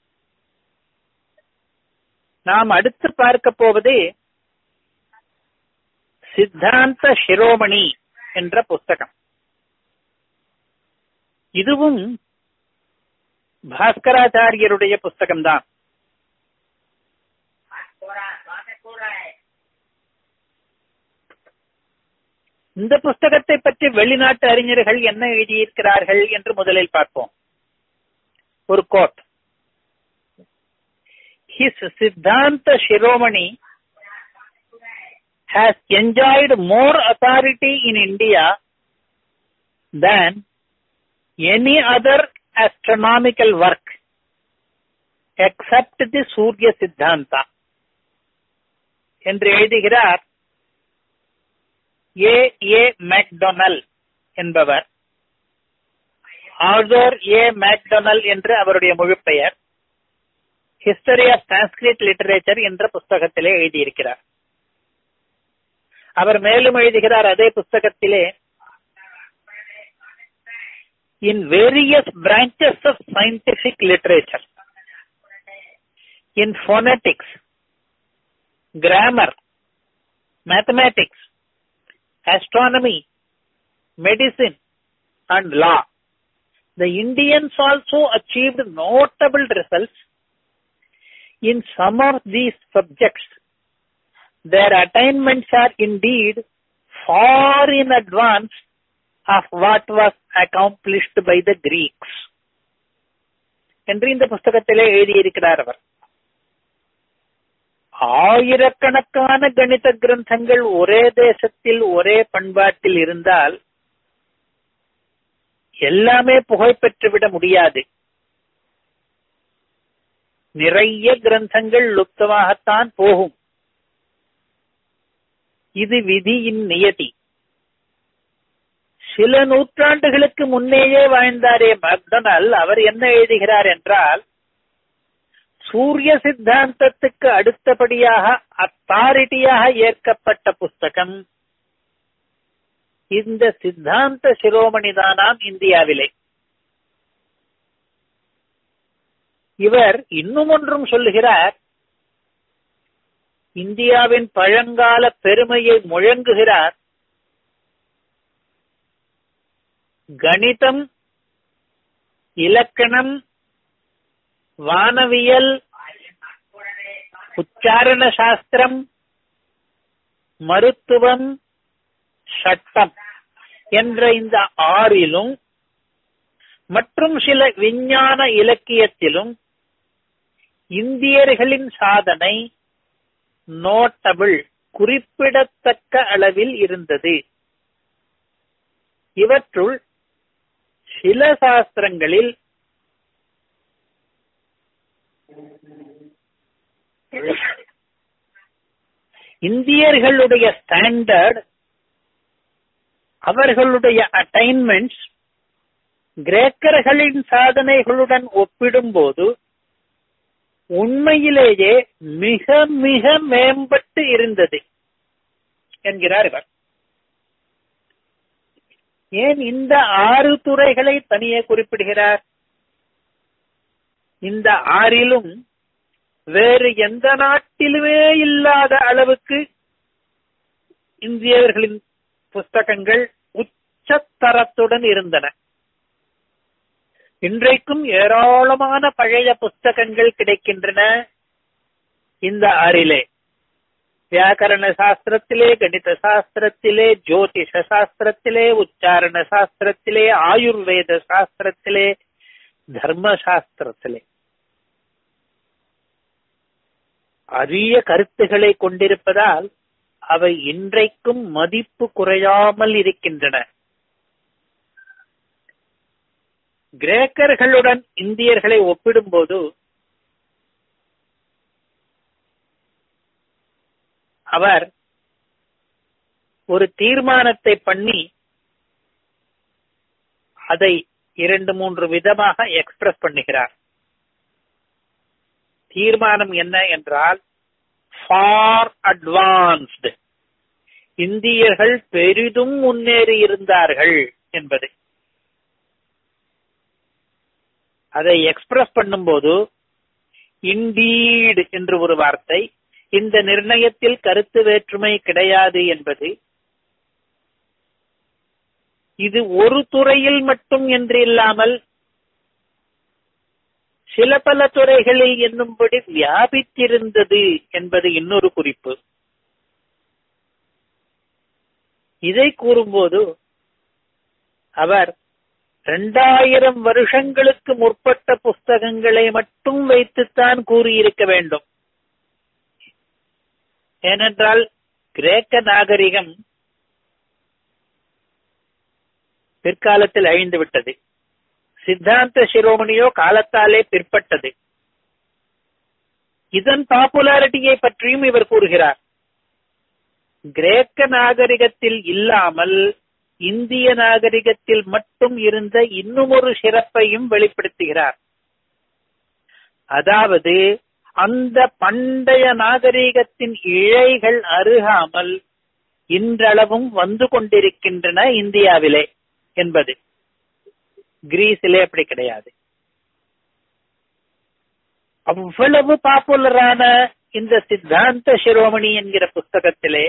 நாம் அடுத்து பார்க்க போவது சித்தாந்த சிரோமணி என்ற புஸ்தகம் இதுவும் பாஸ்கராச்சாரியருடைய புஸ்தகம்தான் இந்த புஸ்தகத்தை பற்றி வெளிநாட்டு அறிஞர்கள் என்ன எழுதியிருக்கிறார்கள் என்று முதலில் பார்ப்போம் ஒரு கோட் ஹிஸ் சித்தாந்த சிரோமணி has enjoyed more authority in India than any other astronomical work except the Surya Siddhanta என்று எழுதுகிறார் ஏ ஏ மேக்டொனல் என்பவர் ஆர்தர் ஏ மேக்டொனல் என்று அவருடைய முழு பெயர் ஹிஸ்டரி ஆஃப் சான்ஸ்கிரிட் லிட்டரேச்சர் என்ற புஸ்தகத்திலே எழுதியிருக்கிறார் அவர் மேலும் எழுதுகிறார் அதே புஸ்தகத்திலே in various branches of scientific literature in phonetics grammar mathematics astronomy medicine and law the indians also achieved notable results in some of these subjects their attainments are indeed far in advance of what was accomplished by the Greeks. என்று இந்த புஸ்தகத்திலே எழுதியிருக்கிறார் அவர் ஆயிரக்கணக்கான கணித கிரந்தங்கள் ஒரே தேசத்தில் ஒரே பண்பாட்டில் இருந்தால் எல்லாமே புகழ்பெற்றுவிட முடியாது நிறைய கிரந்தங்கள் லுப்தமாகத்தான் போகும் இது விதியின் நியதி சில நூற்றாண்டுகளுக்கு முன்னேயே வாழ்ந்தாரே மக்டனல் அவர் என்ன எழுதுகிறார் என்றால் சூரிய சித்தாந்தத்துக்கு அடுத்தபடியாக அத்தாரிட்டியாக ஏற்கப்பட்ட புஸ்தகம் இந்த சித்தாந்த சிரோமணிதானாம் இந்தியாவிலே இவர் இன்னும் ஒன்றும் சொல்லுகிறார் இந்தியாவின் பழங்கால பெருமையை முழங்குகிறார் கணிதம் இலக்கணம் வானவியல் உச்சாரண சாஸ்திரம் மருத்துவம் சட்டம் என்ற இந்த ஆறிலும் மற்றும் சில விஞ்ஞான இலக்கியத்திலும் இந்தியர்களின் சாதனை நோட்டபிள் குறிப்பிடத்தக்க அளவில் இருந்தது இவற்றுள் சில சாஸ்திரங்களில் இந்தியர்களுடைய ஸ்டாண்டர்ட் அவர்களுடைய அட்டைன்மெண்ட்ஸ் கிரேக்கர்களின் சாதனைகளுடன் ஒப்பிடும்போது உண்மையிலேயே மிக மிக மேம்பட்டு இருந்தது என்கிறார் இவர் ஏன் இந்த ஆறு துறைகளை தனியே குறிப்பிடுகிறார் இந்த ஆறிலும் வேறு எந்த நாட்டிலுமே இல்லாத அளவுக்கு இந்தியர்களின் புஸ்தகங்கள் உச்சத்தரத்துடன் இருந்தன இன்றைக்கும் ஏராளமான பழைய புஸ்தகங்கள் கிடைக்கின்றன இந்த ஆறிலே வியாக்கரண சாஸ்திரத்திலே கணித சாஸ்திரத்திலே ஜோதிஷ சாஸ்திரத்திலே உச்சாரண சாஸ்திரத்திலே ஆயுர்வேத சாஸ்திரத்திலே தர்ம சாஸ்திரத்திலே அரிய கருத்துக்களை கொண்டிருப்பதால் அவை இன்றைக்கும் மதிப்பு குறையாமல் இருக்கின்றன கிரேக்கர்களுடன் இந்தியர்களை ஒப்பிடும்போது அவர் ஒரு தீர்மானத்தை பண்ணி அதை இரண்டு மூன்று விதமாக எக்ஸ்பிரஸ் பண்ணுகிறார் தீர்மானம் என்ன என்றால் ஃபார் அட்வான்ஸ்டு இந்தியர்கள் பெரிதும் முன்னேறி இருந்தார்கள் என்பது அதை எக்ஸ்பிரஸ் பண்ணும்போது இண்டீடு என்று ஒரு வார்த்தை இந்த நிர்ணயத்தில் கருத்து வேற்றுமை கிடையாது என்பது இது ஒரு துறையில் மட்டும் என்று இல்லாமல் சில பல துறைகளில் என்னும்படி வியாபித்திருந்தது என்பது இன்னொரு குறிப்பு இதை கூறும்போது அவர் இரண்டாயிரம் வருஷங்களுக்கு முற்பட்ட புஸ்தகங்களை மட்டும் வைத்துத்தான் கூறியிருக்க வேண்டும் ஏனென்றால் கிரேக்க நாகரிகம் பிற்காலத்தில் அழிந்து விட்டது சித்தாந்த சிரோமணியோ காலத்தாலே பிற்பட்டது இதன் பாப்புலாரிட்டியை பற்றியும் இவர் கூறுகிறார் கிரேக்க நாகரிகத்தில் இல்லாமல் இந்திய நாகரிகத்தில் மட்டும் இருந்த இன்னும் ஒரு சிறப்பையும் வெளிப்படுத்துகிறார் அதாவது அந்த பண்டைய நாகரிகத்தின் இழைகள் அருகாமல் இன்றளவும் வந்து கொண்டிருக்கின்றன இந்தியாவிலே என்பது கிரீஸிலே அப்படி கிடையாது அவ்வளவு பாப்புலரான இந்த சித்தாந்த சிரோமணி என்கிற புஸ்தகத்திலே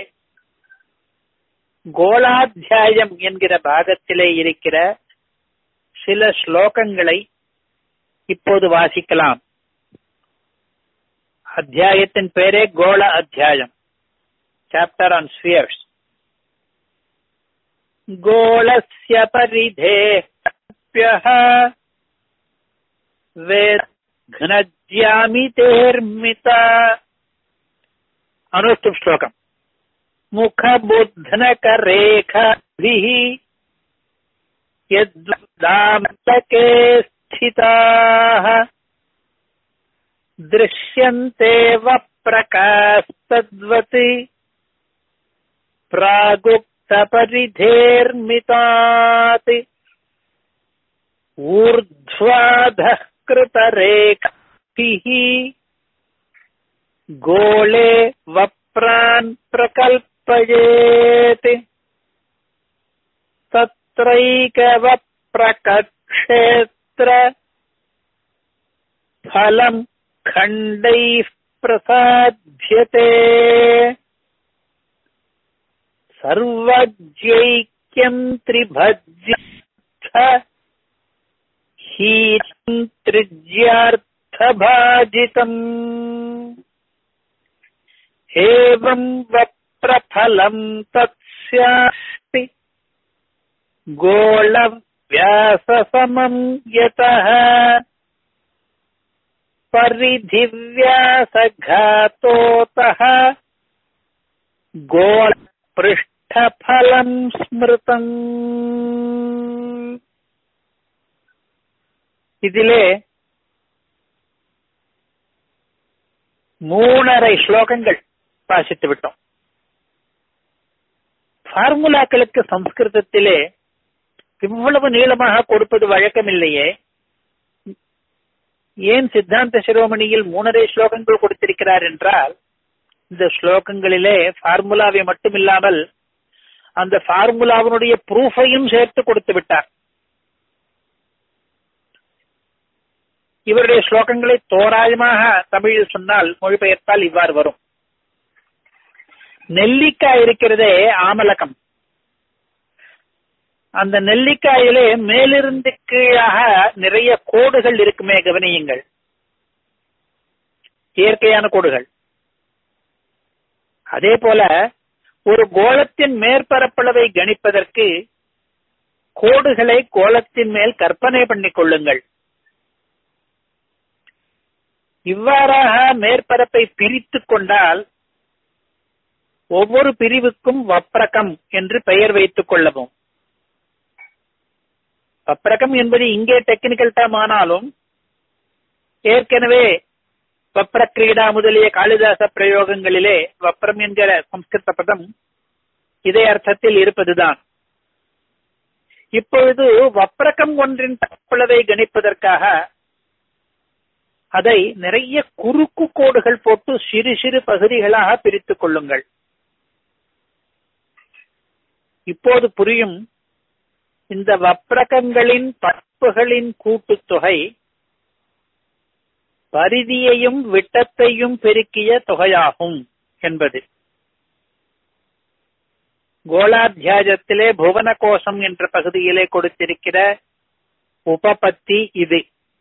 கோலாத்தியாயம் என்கிற பாகத்திலே இருக்கிற சில ஸ்லோகங்களை இப்போது வாசிக்கலாம் அத்தியாயத்தின் பேரே கோள அத்தியாயம் சாப்டர் ஆன் ஸ்பியர்ஸ் गोलस्य परिधेऽप्यः वेघ्नज्यामितेर्मिता अनुष्टुप् श्लोकम् मुखबुध्नकरेखाभिः यद्दामतके स्थिताः दृश्यन्ते वप्रकास्तद्वत् प्रागुप्तपरिधेर्मितात् ऊर्ध्वाधः कृतरेखाभिः गोले वप्रान् प्रकल्पयेत् तत्रैकवप्रकक्षेत्र फलम् खण्डैः प्रसाध्यते सर्वज्ञैक्यम् त्रिभज्यर्थ हीरम् त्रिज्यार्थभाजितम् एवम् वप्रफलम् तत्स्यास्ति गोलव्याससमम् यतः परिधिव्यासघातोतः गोल पृष्ठफलम् ஸ்மிருதம் இதிலே மூணரை ஸ்லோகங்கள் வாசித்து விட்டோம் ஃபார்முலாக்களுக்கு சம்ஸ்கிருதத்திலே இவ்வளவு நீளமாக கொடுப்பது வழக்கமில்லையே ஏன் சித்தாந்த சிரோமணியில் மூணரை ஸ்லோகங்கள் கொடுத்திருக்கிறார் என்றால் இந்த ஸ்லோகங்களிலே ஃபார்முலாவை மட்டும் இல்லாமல் அந்த ஃபார்முலாவினுடைய ப்ரூஃபையும் சேர்த்து கொடுத்து விட்டார் இவருடைய ஸ்லோகங்களை தோராயமாக தமிழில் சொன்னால் மொழிபெயர்த்தால் இவ்வாறு வரும் நெல்லிக்காய் இருக்கிறதே ஆமலகம் அந்த நெல்லிக்காயிலே மேலிருந்து கீழாக நிறைய கோடுகள் இருக்குமே கவனியுங்கள் இயற்கையான கோடுகள் அதே போல ஒரு கோலத்தின் மேற்பரப்பளவை கணிப்பதற்கு கோடுகளை கோலத்தின் மேல் கற்பனை பண்ணிக் கொள்ளுங்கள் இவ்வாறாக மேற்பரப்பை பிரித்துக் கொண்டால் ஒவ்வொரு பிரிவுக்கும் வப்ரகம் என்று பெயர் வைத்துக் கொள்ளவும் வப்ரகம் என்பது இங்கே டெக்னிக்கல் டேம் ஆனாலும் ஏற்கனவே வப்ர கிரீடா முதலிய காளிதாச பிரயோகங்களிலே வப்ரம் என்கிற சம்ஸ்கிருத பதம் இதே அர்த்தத்தில் இருப்பதுதான் இப்பொழுது வப்ரகம் ஒன்றின் பரப்பளவை கணிப்பதற்காக அதை நிறைய குறுக்கு கோடுகள் போட்டு சிறு சிறு பகுதிகளாக பிரித்துக் கொள்ளுங்கள் இப்போது புரியும் இந்த வப்ரகங்களின் பரப்புகளின் கூட்டுத்தொகை பரிதியையும் விட்டத்தையும் பெருக்கிய தொகையாகும் என்பது கோலாத்தியாயத்திலே புவன கோஷம் என்ற பகுதியிலே கொடுத்திருக்கிற உபபத்தி இது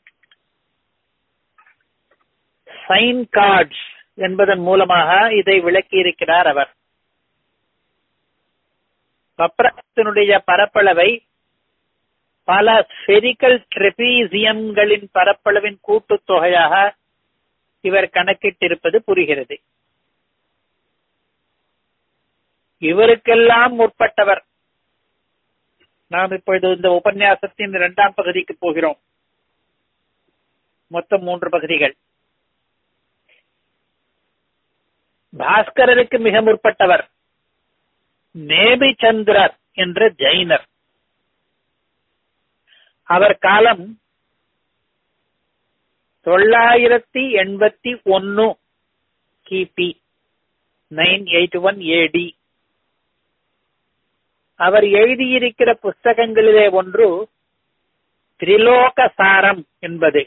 சைன் கார்ட்ஸ் என்பதன் மூலமாக இதை விளக்கியிருக்கிறார் அவர் வப்ரத்தினுடைய பரப்பளவை பல ஸ்பெரிக்கல் ட்ரெபீசியம்களின் பரப்பளவின் கூட்டுத்தொகையாக இவர் கணக்கிட்டிருப்பது புரிகிறது இவருக்கெல்லாம் முற்பட்டவர் நாம் இப்பொழுது இந்த உபன்யாசத்தின் இரண்டாம் பகுதிக்கு போகிறோம் மொத்தம் மூன்று பகுதிகள் பாஸ்கரருக்கு மிக முற்பட்டவர் நேபிச்சந்திரர் என்ற ஜெயினர் அவர் காலம் தொள்ளாயிரத்தி எண்பத்தி ஒன்னு கிபி நைன் எயிட் ஒன் ஏடி அவர் எழுதியிருக்கிற புஸ்தகங்களிலே ஒன்று திரிலோக சாரம் என்பது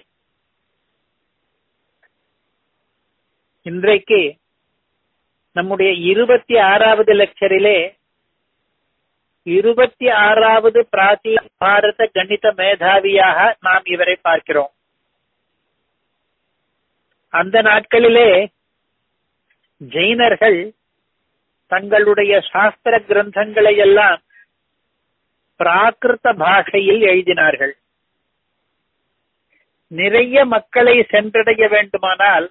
இன்றைக்கு நம்முடைய இருபத்தி ஆறாவது லெக்சரிலே இருபத்தி ஆறாவது பிராச்சீன பாரத கணித மேதாவியாக நாம் இவரை பார்க்கிறோம் அந்த நாட்களிலே ஜெயினர்கள் தங்களுடைய சாஸ்திர கிரந்தங்களை எல்லாம் பிராகிருத பாஷையில் எழுதினார்கள் நிறைய மக்களை சென்றடைய வேண்டுமானால்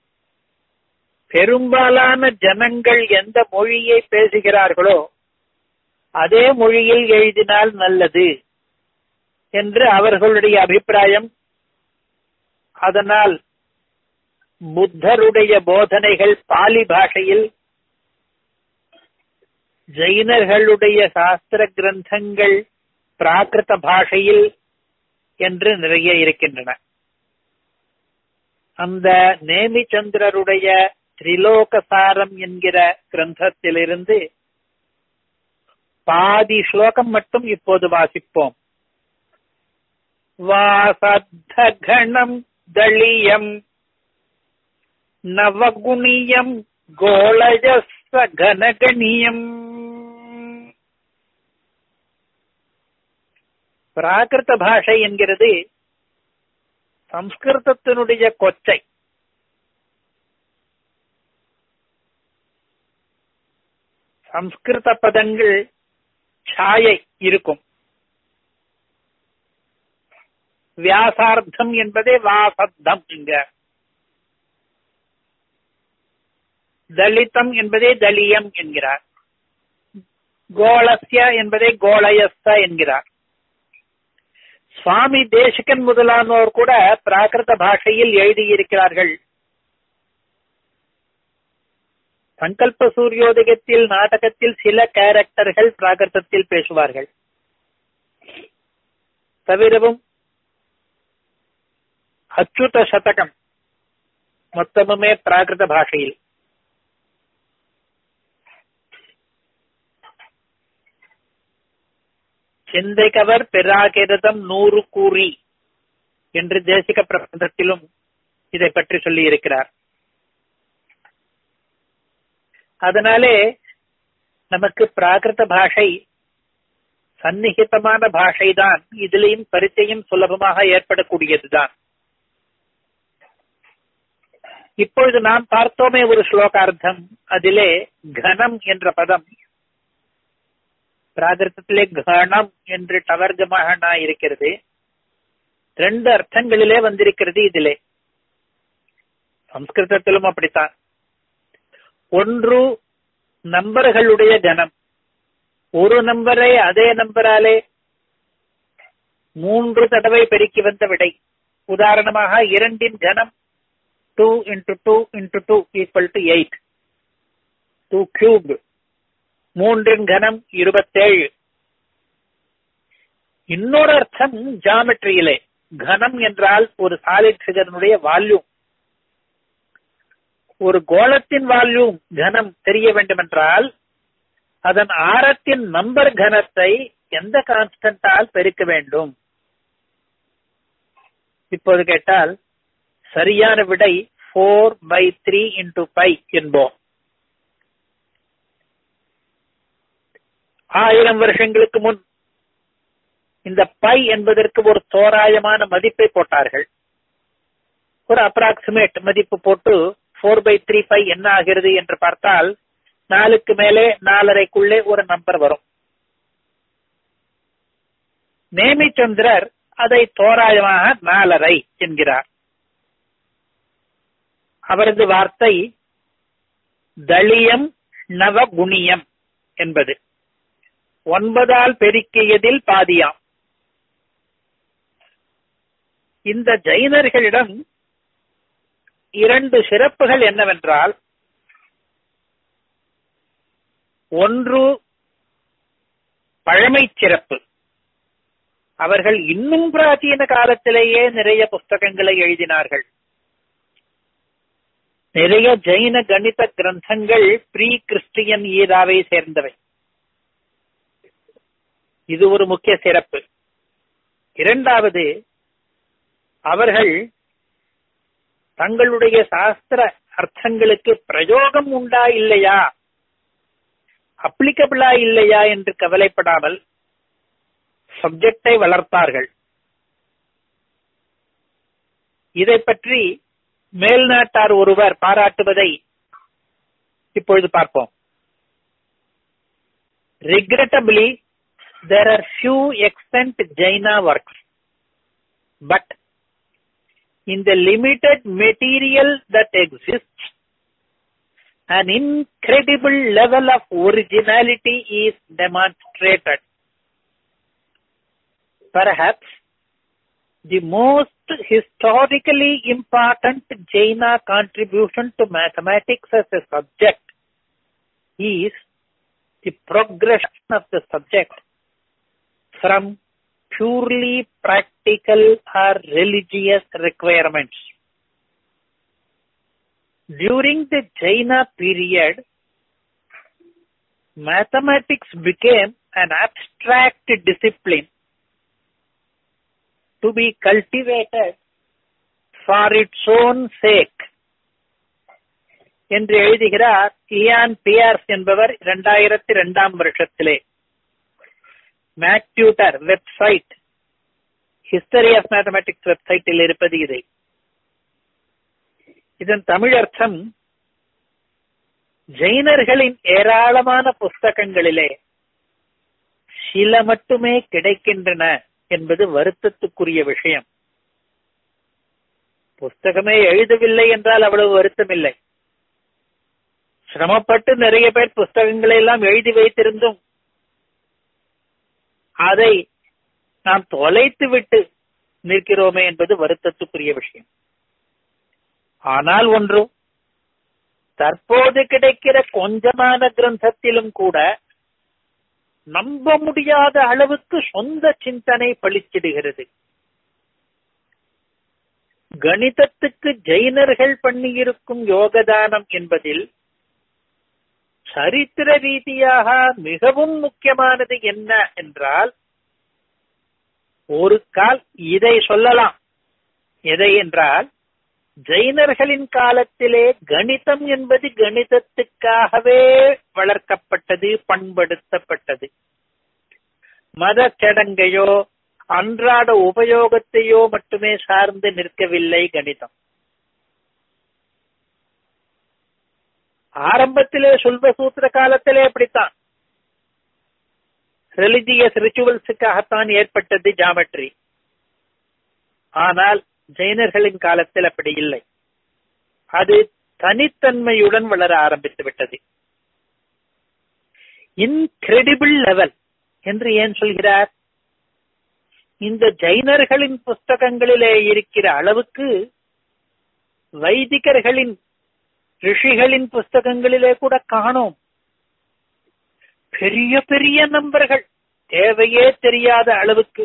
பெரும்பாலான ஜனங்கள் எந்த மொழியை பேசுகிறார்களோ அதே மொழியில் எழுதினால் நல்லது என்று அவர்களுடைய அபிப்பிராயம் அதனால் புத்தருடைய போதனைகள் பாலி பாஷையில் ஜெயினர்களுடைய சாஸ்திர கிரந்தங்கள் பிராகிருத பாஷையில் என்று நிறைய இருக்கின்றன அந்த நேமிச்சந்திரருடைய திரிலோகசாரம் என்கிற கிரந்தத்திலிருந்து பாதி ஸ்லோகம் மட்டும் இப்போது வாசிப்போம் வாசத்தகணம் தளியம் நவகுணியம் கோளஜஸ்வ கனகணியம் பிராகிருத பாஷை என்கிறது சம்ஸ்கிருதத்தினுடைய கொச்சை சம்ஸ்கிருத பதங்கள் சாயை இருக்கும் வியாசார்த்தம் என்பதே வாசத்தம் இங்க தலிதம் என்பதே தலியம் என்கிறார் கோலஸ்ய என்பதை கோலயஸ்த என்கிறார் சுவாமி தேசிகன் முதலானோர் கூட பிராகிருத பாஷையில் எழுதியிருக்கிறார்கள் சங்கல்ப சூரியோதயத்தில் நாடகத்தில் சில கேரக்டர்கள் பிராகிருதத்தில் பேசுவார்கள் தவிரவும் அச்சுத சதகம் மொத்தமுமே பிராகிருத பாஷையில் சிந்தைக்கவர் பெராகிரதம் நூறு கூறி என்று தேசிக பிரபந்தத்திலும் இதை பற்றி சொல்லி இருக்கிறார் அதனாலே நமக்கு பிராகிருத பாஷை சந்நிகிதமான பாஷைதான் இதிலையும் பரிச்சயம் சுலபமாக ஏற்படக்கூடியதுதான் இப்பொழுது நாம் பார்த்தோமே ஒரு ஸ்லோகார்த்தம் அதிலே கனம் என்ற பதம் பிராகிருதத்திலே கணம் என்று டவர்கமாக இருக்கிறது ரெண்டு அர்த்தங்களிலே வந்திருக்கிறது இதிலே சம்ஸ்கிருதத்திலும் அப்படித்தான் ஒன்று நம்பர்களுடைய கணம் ஒரு நம்பரை அதே நம்பராலே மூன்று தடவை பெருக்கி வந்த விடை உதாரணமாக இரண்டின் கணம் two into two into two equal to eight two cube மூன்றின் கனம் இருபத்தேழு இன்னொரு அர்த்தம் ஜாமெட்ரியிலே கனம் என்றால் ஒரு சாலிட் ஃபிகரனுடைய வால்யூம் ஒரு கோளத்தின் வால்யூம் கனம் தெரிய வேண்டுமென்றால் அதன் ஆரத்தின் நம்பர் கனத்தை எந்த கான்ஸ்டன்டால் பெருக்க வேண்டும் இப்போது கேட்டால் சரியான விடை four by three into pi என்போம் ஆயிரம் வருஷங்களுக்கு முன் இந்த பை என்பதற்கு ஒரு தோராயமான மதிப்பை போட்டார்கள் ஒரு அப்ராக்சிமேட் மதிப்பு போட்டு போர் பை த்ரீ பை என்ன ஆகிறது என்று பார்த்தால் நாலுக்கு மேலே நாலரைக்குள்ளே ஒரு நம்பர் வரும் நேமிச்சந்திரர் அதை தோராயமாக நாலரை என்கிறார் அவரது வார்த்தை தளியம் நவகுணியம் என்பது ஒன்பதால் பெருக்கியதில் பாதியாம் இந்த ஜைனர்களிடம் இரண்டு சிறப்புகள் என்னவென்றால் ஒன்று பழமை சிறப்பு அவர்கள் இன்னும் பிராச்சீன காலத்திலேயே நிறைய புஸ்தகங்களை எழுதினார்கள் நிறைய ஜெயின கணித கிரந்தங்கள் ப்ரீ கிறிஸ்டியன் ஈராவை சேர்ந்தவை இது ஒரு முக்கிய சிறப்பு இரண்டாவது அவர்கள் தங்களுடைய சாஸ்திர அர்த்தங்களுக்கு பிரயோகம் உண்டா இல்லையா அப்ளிகபிளா இல்லையா என்று கவலைப்படாமல் சப்ஜெக்டை வளர்த்தார்கள் இதை பற்றி மேல்நாட்டார் ஒருவர் பாராட்டுவதை இப்பொழுது பார்ப்போம் regrettably there are few extant jaina works but in the limited material that exists an incredible level of originality is demonstrated perhaps the most historically important Jaina contribution to mathematics as a subject is the progression of the subject from purely practical or religious requirements. During the Jaina period, mathematics became an abstract discipline to be cultivated for its own sake என்று எழுதுகிறார் Ian piers என்பவர் இரண்டாயிரத்தி இரண்டாம் வருஷத்திலே MacTutor website history of mathematics வெப்சைட்டில் இருப்பது இதை இதன் தமிழ் அர்த்தம் ஜெயினர்களின் ஏராளமான புஸ்தகங்களிலே சில மட்டுமே கிடைக்கின்றன என்பது வருத்தத்துக்குரிய விஷயம் புஸ்தகமே எழுதவில்லை என்றால் அவ்வளவு வருத்தம் இல்லை சிரமப்பட்டு நிறைய பேர் புஸ்தகங்களை எல்லாம் எழுதி வைத்திருந்தும் அதை நாம் தொலைத்து விட்டு நிற்கிறோமே என்பது வருத்தத்துக்குரிய விஷயம் ஆனால் ஒன்று தற்போது கிடைக்கிற கொஞ்சமான கிரந்தத்திலும் கூட நம்ப முடியாத அளவுக்கு சொந்த சிந்தனை பளிச்சிடுகிறது கணிதத்துக்கு ஜெயினர்கள் பண்ணியிருக்கும் யோகதானம் என்பதில் சரித்திர ரீதியாக மிகவும் முக்கியமானது என்ன என்றால் ஒரு கால் இதை சொல்லலாம் எதை என்றால் ஜெயினர்களின் காலத்திலே கணிதம் என்பது கணிதத்துக்காகவே வளர்க்கப்பட்டது பண்படுத்தப்பட்டது மத சடங்கையோ அன்றாட உபயோகத்தையோ மட்டுமே சார்ந்து நிற்கவில்லை கணிதம் ஆரம்பத்திலே சொல்வ சூத்திர காலத்திலே அப்படித்தான் ரிலிஜியஸ் ரிச்சுவல்ஸுக்காகத்தான் ஏற்பட்டது ஜாமெட்ரி ஆனால் ஜெயினர்களின் காலத்தில் அப்படி இல்லை அது தனித்தன்மையுடன் வளர ஆரம்பித்து விட்டது இன்கிரெடிபிள் லெவல் என்று ஏன் சொல்கிறார் இந்த ஜைனர்களின் புஸ்தகங்களிலே இருக்கிற அளவுக்கு வைதிகர்களின் ரிஷிகளின் புஸ்தகங்களிலே கூட காணோம் பெரிய பெரிய நம்பர்கள் தேவையே தெரியாத அளவுக்கு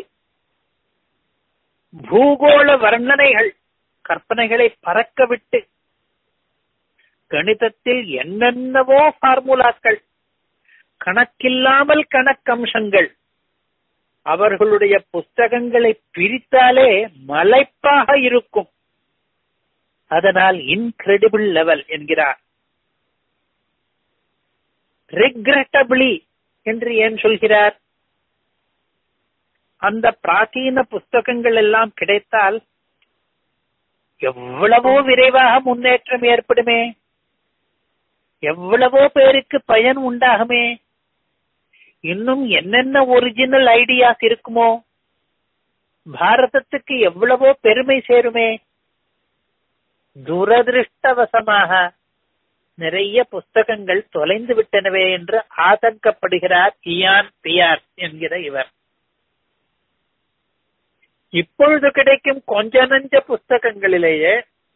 பூகோள வர்ணனைகள் கற்பனைகளை பறக்க விட்டு கணிதத்தில் என்னென்னவோ பார்முலாக்கள் கணக்கில்லாமல் கணக்கம்சங்கள் அவர்களுடைய புஸ்தகங்களை பிரித்தாலே மலைப்பாக இருக்கும் அதனால் இன்கிரெடிபிள் லெவல் என்கிறார் ரிக்ரெட்டபிளி என்று ஏன் சொல்கிறார் அந்த பிராச்சீன புஸ்தகங்கள் எல்லாம் கிடைத்தால் எவ்வளவோ விரைவாக முன்னேற்றம் ஏற்படுமே எவ்வளவோ பேருக்கு பயன் உண்டாகுமே இன்னும் என்னென்ன ஒரிஜினல் ஐடியாஸ் இருக்குமோ பாரதத்துக்கு எவ்வளவோ பெருமை சேருமே துரதிருஷ்டவசமாக நிறைய புஸ்தகங்கள் தொலைந்து விட்டனவே என்று ஆதங்கப்படுகிறார் இயான் பியார் என்கிற இவர் இப்பொழுது கிடைக்கும் கொஞ்ச நஞ்ச புஸ்தகங்களிலேயே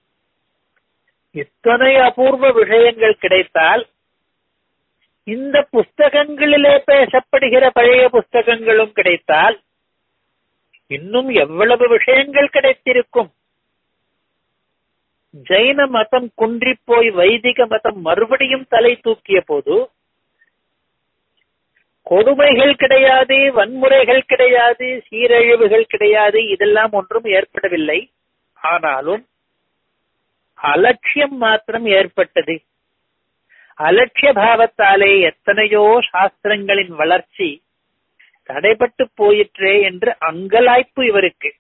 இத்தனை அபூர்வ விஷயங்கள் கிடைத்தால் இந்த புஸ்தகங்களிலே பேசப்படுகிற பழைய புஸ்தகங்களும் கிடைத்தால் இன்னும் எவ்வளவு விஷயங்கள் கிடைத்திருக்கும் ஜெயின மதம் குன்றி போய் வைதிக மதம் மறுபடியும் தலை தூக்கிய போது கொடுமைகள் கிடையாது வன்முறைகள் கிடையாது சீரழிவுகள் கிடையாது இதெல்லாம் ஒன்றும் ஏற்படவில்லை ஆனாலும் அலட்சியம் மாத்திரம் ஏற்பட்டது அலட்சிய பாவத்தாலே எத்தனையோ சாஸ்திரங்களின் வளர்ச்சி தடைபட்டு போயிற்றே என்று அங்கலாய்ப்பு இவருக்கு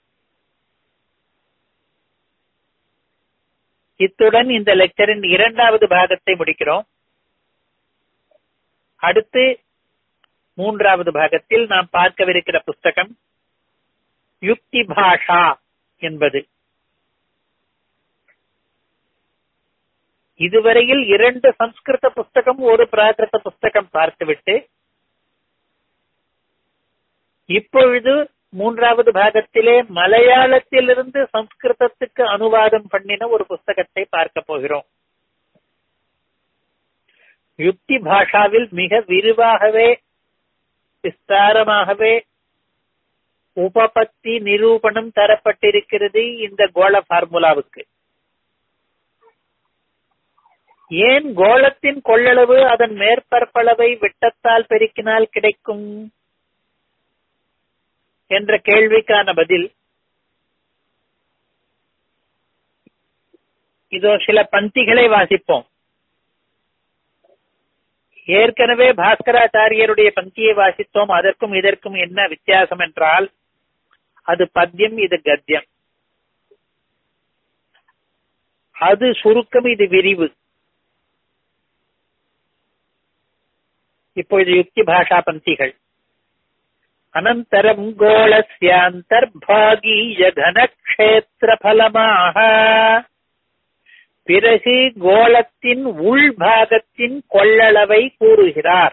இத்துடன் இந்த லெக்சரின் இரண்டாவது பாகத்தை முடிக்கிறோம் அடுத்து மூன்றாவது பாகத்தில் நாம் பார்க்கவிருக்கிற புஸ்தகம் யுக்தி பாஷா என்பது இதுவரையில் இரண்டு சம்ஸ்கிருத புஸ்தகம் ஒரு பிராகிருத புஸ்தகம் பார்த்துவிட்டு இப்பொழுது மூன்றாவது பாகத்திலே மலையாளத்திலிருந்து சம்ஸ்கிருதத்துக்கு அனுவாதம் பண்ணின ஒரு புஸ்தகத்தை பார்க்க போகிறோம் யுக்தி பாஷாவில் மிக விரிவாகவே விஸ்தாரமாகவே உபபத்தி நிரூபணம் தரப்பட்டிருக்கிறது இந்த கோள பார்முலாவுக்கு ஏன் கோளத்தின் கொள்ளளவு அதன் மேற்பரப்பளவை விட்டத்தால் பெருக்கினால் கிடைக்கும் என்ற கேள்விக்கான பதில் இதோ சில பந்திகளை வாசிப்போம் ஏற்கனவே பாஸ்கராச்சாரியருடைய பந்தியை வாசித்தோம் அதற்கும் இதற்கும் என்ன வித்தியாசம் என்றால் அது பத்தியம் இது கத்தியம் அது சுருக்கம் இது விரிவு இப்பொழுது யுக்தி பாஷா பந்திகள் அனந்தரம் கோளஸ்யாந்தர்பாகீய கனக்ஷேத்திர பலமாக பிறகு கோளத்தின் உள்பாகத்தின் கொள்ளளவை கூறுகிறார்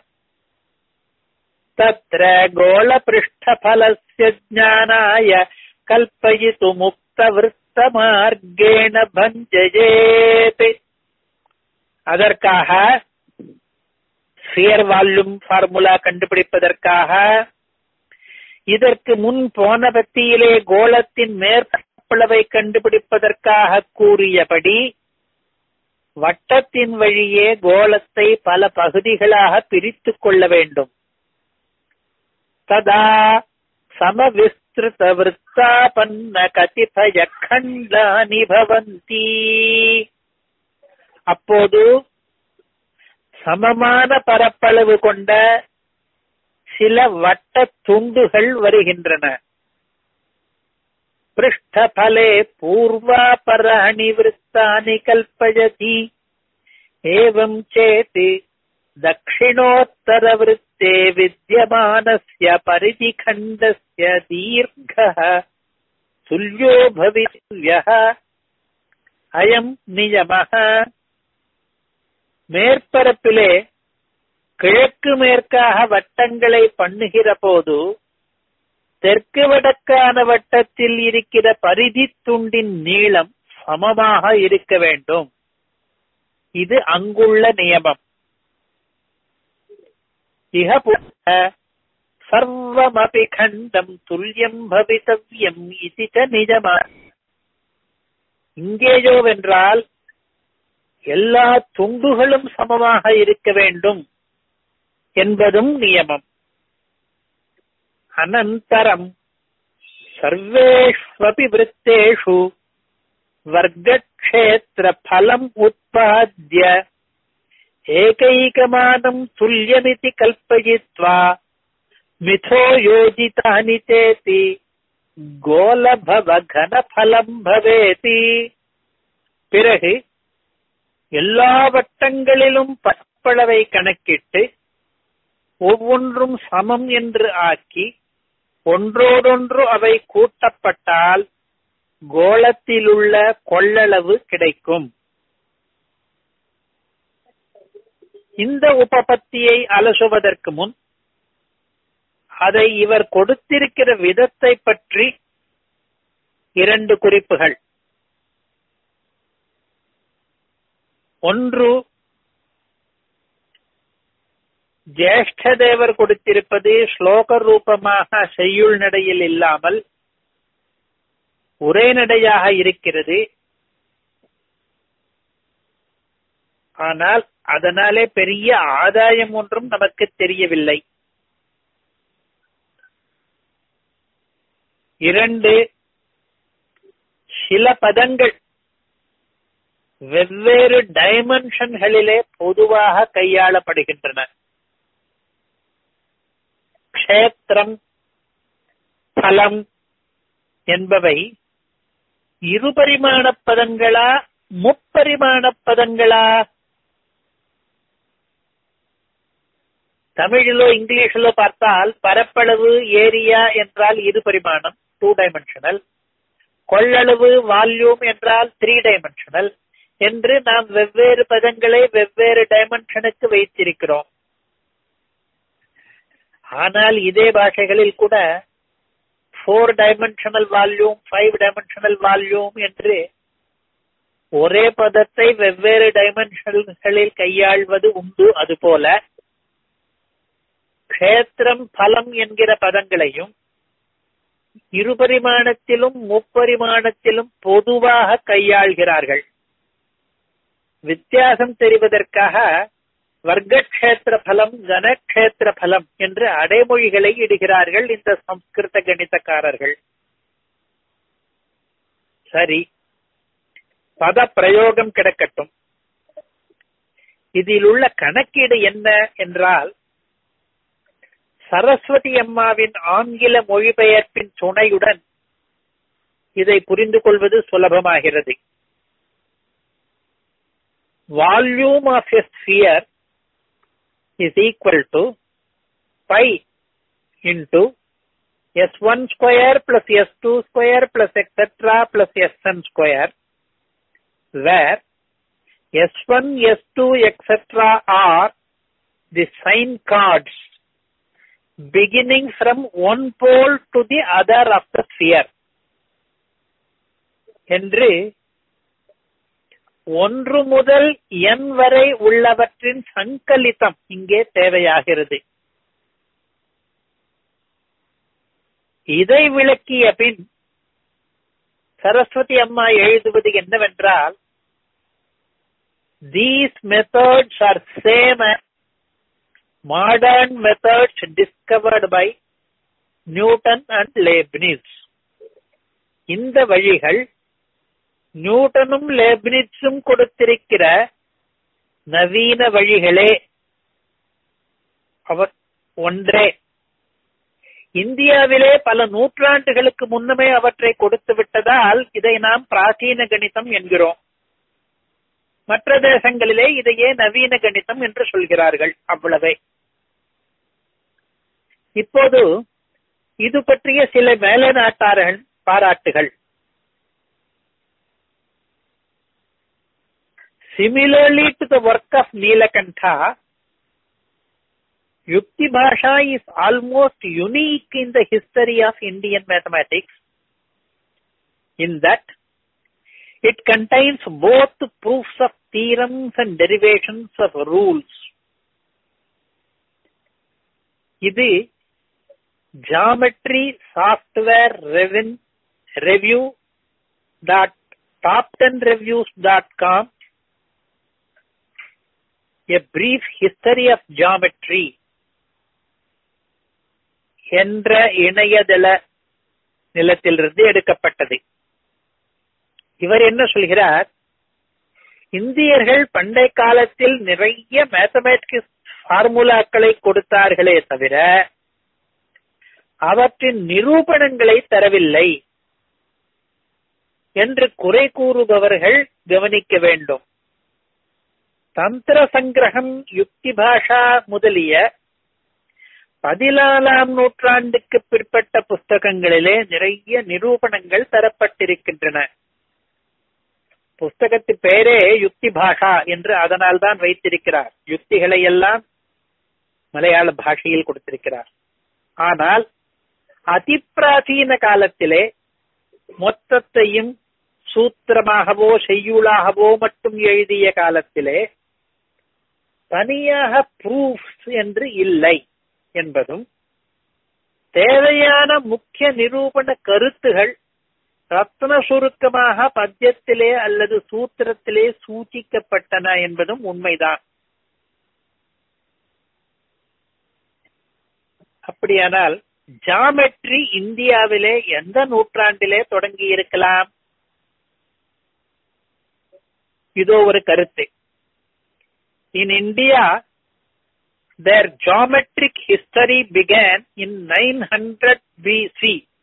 தத்ர கோள பிருஷ்டபலஸ்ய ஜானாய கல்பயித்து முக்த விருத்த மார்க்கேண பஞ்சஜேத் அதற்காக ஸ்பியர் வால்யூம் ஃபார்முலா கண்டுபிடிப்பதற்காக இதற்கு முன் போன பத்தியிலே கோளத்தின் மேற்பளவை கண்டுபிடிப்பதற்காக கூறியபடி வட்டத்தின் வழியே கோளத்தை பல பகுதிகளாக பிரித்துக் கொள்ள வேண்டும் ததா சமவிஸ்திருத விற்த்தாபன்ன கதிபய கண்டானி பவந்தி அப்போது சமமான பரப்பளவு கொண்ட சில வட்ட துண்டுகள் வருகின்றன पृष्ठफले पूर्वापराणि वृत्तानि कल्पयति एवम् चेत् दक्षिणोत्तरवृत्ते विद्यमानस्य परिधिखण्डस्य दीर्घः तुल्यो भवितव्यः अयम् नियमः மேற்பரப்பிலே கிழக்கு மேற்காக வட்டங்களை பண்ணுகிற போது தெற்கு வடக்கான வட்டத்தில் இருக்கிற பரிதி துண்டின் நீளம் சமமாக இருக்க வேண்டும் இது அங்குள்ள நியமம் இக சர்வமபி கண்டம் துல்லியம் பவித்தவ்யம் இது நிஜமா இங்கேயோவென்றால் எல்லா துண்டுகளும் சமமாக இருக்க வேண்டும் என்பதும் நியமம் अनन्तरम् सर्वेष्वपि वृत्तेषु वर्गक्षेत्रफलम् उत्पाद्य एकैकमानम् तुल्यमिति कल्पयित्वा मिथो योजितानि चेति கோலபவகனபலம் பவேதி பிறகு எல்லா வட்டங்களிலும் பற்பளவை கணக்கிட்டு ஒவ்வொன்றும் சமம் என்று ஆக்கி ஒன்றோடொன்று அவை கூட்டப்பட்டால் கோளத்திலுள்ள கொள்ளளவு கிடைக்கும் இந்த உபபத்தியை அலசுவதற்கு முன் அதை இவர் கொடுத்திருக்கிற விதத்தை பற்றி இரண்டு குறிப்புகள் ஒன்று ஜேஷ்டதேவர் கொடுத்திருப்பது ஸ்லோக ரூபமாக செய்யுள் நடையில் இல்லாமல் ஒரே நடையாக இருக்கிறது ஆனால் அதனாலே பெரிய ஆதாயம் ஒன்றும் நமக்கு தெரியவில்லை இரண்டு சில பதங்கள் வெவ்வேறு டைமென்ஷன்களிலே பொதுவாக கையாளப்படுகின்றன க்ஷேத்திரம் பலம் என்பவை இருபரிமாண பதங்களா முப்பரிமாண பதங்களா தமிழிலோ இங்கிலீஷிலோ பார்த்தால் பரப்பளவு ஏரியா என்றால் இரு பரிமாணம் டூ டைமென்ஷனல் கொள்ளளவு வால்யூம் என்றால் த்ரீ டைமென்ஷனல் என்று நாம் வெவ்வேறு பதங்களை வெவ்வேறு டைமென்ஷனுக்கு வைத்திருக்கிறோம் ஆனால் இதே பாஷைகளில் கூட four dimensional volume five dimensional volume என்று ஒரே பதத்தை வெவ்வேறு டைமென்ஷன்களில் கையாள்வது உண்டு அதுபோல க்ஷேத்திரம் பலம் என்கிற பதங்களையும் இருபரிமாணத்திலும் முப்பரிமாணத்திலும் பொதுவாக கையாள்கிறார்கள் வித்தியாசம் தெரிவதற்காக வர்க்கக்ஷேத்திர பலம் கனக்ஷேத்திர பலம் என்று அடைமொழிகளை இடுகிறார்கள் இந்த சம்ஸ்கிருத கணிதக்காரர்கள் சரி பத பிரயோகம் கிடக்கட்டும் இதில் உள்ள கணக்கீடு என்ன என்றால் சரஸ்வதி அம்மாவின் ஆங்கில மொழிபெயர்ப்பின் துணையுடன் இதை புரிந்து கொள்வது சுலபமாகிறது volume of a sphere is equal to pi into S one square plus S two square plus etcetera plus S N square where S one S two etcetera are the sine chords beginning from one pole to the other of the sphere என்று ஒன்று முதல் என் வரை உள்ளவற்றின் சங்கலிதம் இங்கே தேவையாகிறது இதை விளக்கிய பின் சரஸ்வதி அம்மா எழுதுவது என்னவென்றால் these methods are same modern methods discovered by Newton and Leibniz. இந்த வழிகள் நியூட்டனும் லேப்னிட்ஸும் கொடுத்திருக்கிற நவீன வழிகளே அவர் ஒன்றே இந்தியாவிலே பல நூற்றாண்டுகளுக்கு முன்னமே அவற்றை கொடுத்து விட்டதால் இதை நாம் பிராச்சீன கணிதம் என்கிறோம் மற்ற தேசங்களிலே இதையே நவீன கணிதம் என்று சொல்கிறார்கள் அவ்வளவே இப்போது இது பற்றிய சில மேலநாட்டார்கள் பாராட்டுகள் Similarly to the work of Neelakantha, Yukti Bhasha is almost unique in the history of Indian mathematics in that it contains both proofs of theorems and derivations of rules. இது geometry software revin, review dot top 10 reviews dot com a brief history of geometry என்ற இணையதள நிலத்திலிருந்து எடுக்கப்பட்டது இவர் என்ன சொல்கிறார் இந்தியர்கள் பண்டை காலத்தில் நிறைய மேத்தமேட்டிக்ஸ் ஃபார்முலாக்களை கொடுத்தார்களே தவிர அவற்றின் நிரூபணங்களை தரவில்லை என்று குறை கூறுபவர்கள் கவனிக்க வேண்டும் தந்திர சங்கிரகம் யுக்தி பாஷா முதலிய பதினாலாம் நூற்றாண்டுக்கு பிற்பட்ட புஸ்தகங்களிலே நிறைய நிரூபணங்கள் தரப்பட்டிருக்கின்றன புஸ்தகத்து பெயரே யுக்தி பாஷா என்று அதனால் தான் வைத்திருக்கிறார் யுக்திகளை எல்லாம் மலையாள பாஷையில் கொடுத்திருக்கிறார் ஆனால் அதிப்பிராச்சீன காலத்திலே மொத்தத்தையும் சூத்திரமாகவோ செய்யுளாகவோ மட்டும் எழுதிய காலத்திலே தனியாக ப்ரூஃப்ஸ் என்று இல்லை என்பதும் தேவையான முக்கிய நிரூபண கருத்துகள் ரத்ன சுருக்கமாக பத்தியத்திலே அல்லது சூத்திரத்திலே சூச்சிக்கப்பட்டன என்பதும் உண்மைதான் அப்படியானால் ஜாமெட்ரி இந்தியாவிலே எந்த நூற்றாண்டிலே தொடங்கி இருக்கலாம் இதோ ஒரு கருத்து in India their geometric history began in 900 BC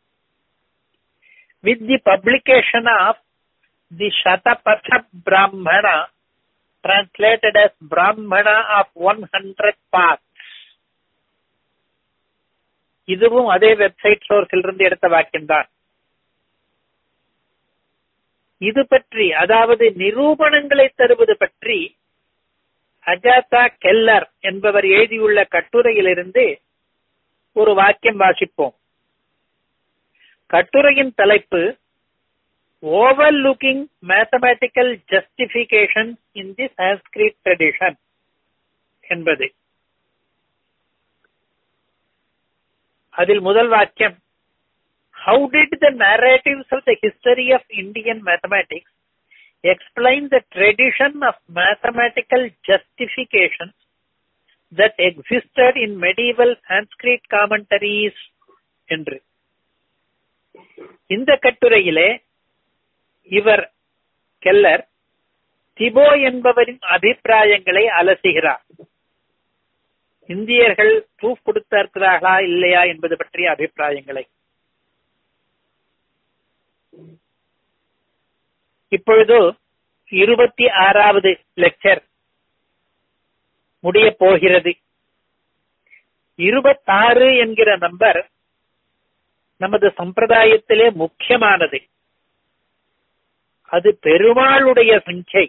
with the publication of the Shatapatha Brahmana translated as Brahmana of 100 parts. இதுவும் அதே வெப்சைட் சோர்ஸில் இருந்து எடுத்த வாக்கியம்தான் இது பற்றி அதாவது நிரூபணங்களை தருவது பற்றி அஜாதா கெல்லர் என்பவர் எழுதியுள்ள கட்டுரையிலிருந்து ஒரு வாக்கியம் வாசிப்போம் கட்டுரையின் தலைப்பு overlooking mathematical justification in the Sanskrit tradition என்பது அதில் முதல் வாக்கியம் how did the narratives of the history of Indian mathematics explain the tradition of mathematical justifications that existed in medieval Sanskrit commentaries என்று இந்த கட்டுரையிலே இவர் கெல்லர் திபோ என்பவரின் அபிப்பிராயங்களை அலசுகிறார் இந்தியர்கள் ப்ரூஃப் கொடுத்திருக்கிறார்களா இல்லையா என்பது பற்றிய அபிப்பிராயங்களை இப்பொழுது இருபத்தி ஆறாவது லெக்சர் முடிய போகிறது இருபத்தாறு என்கிற நம்பர் நமது சம்பிரதாயத்திலே முக்கியமானது அது பெருமாளுடைய சங்கை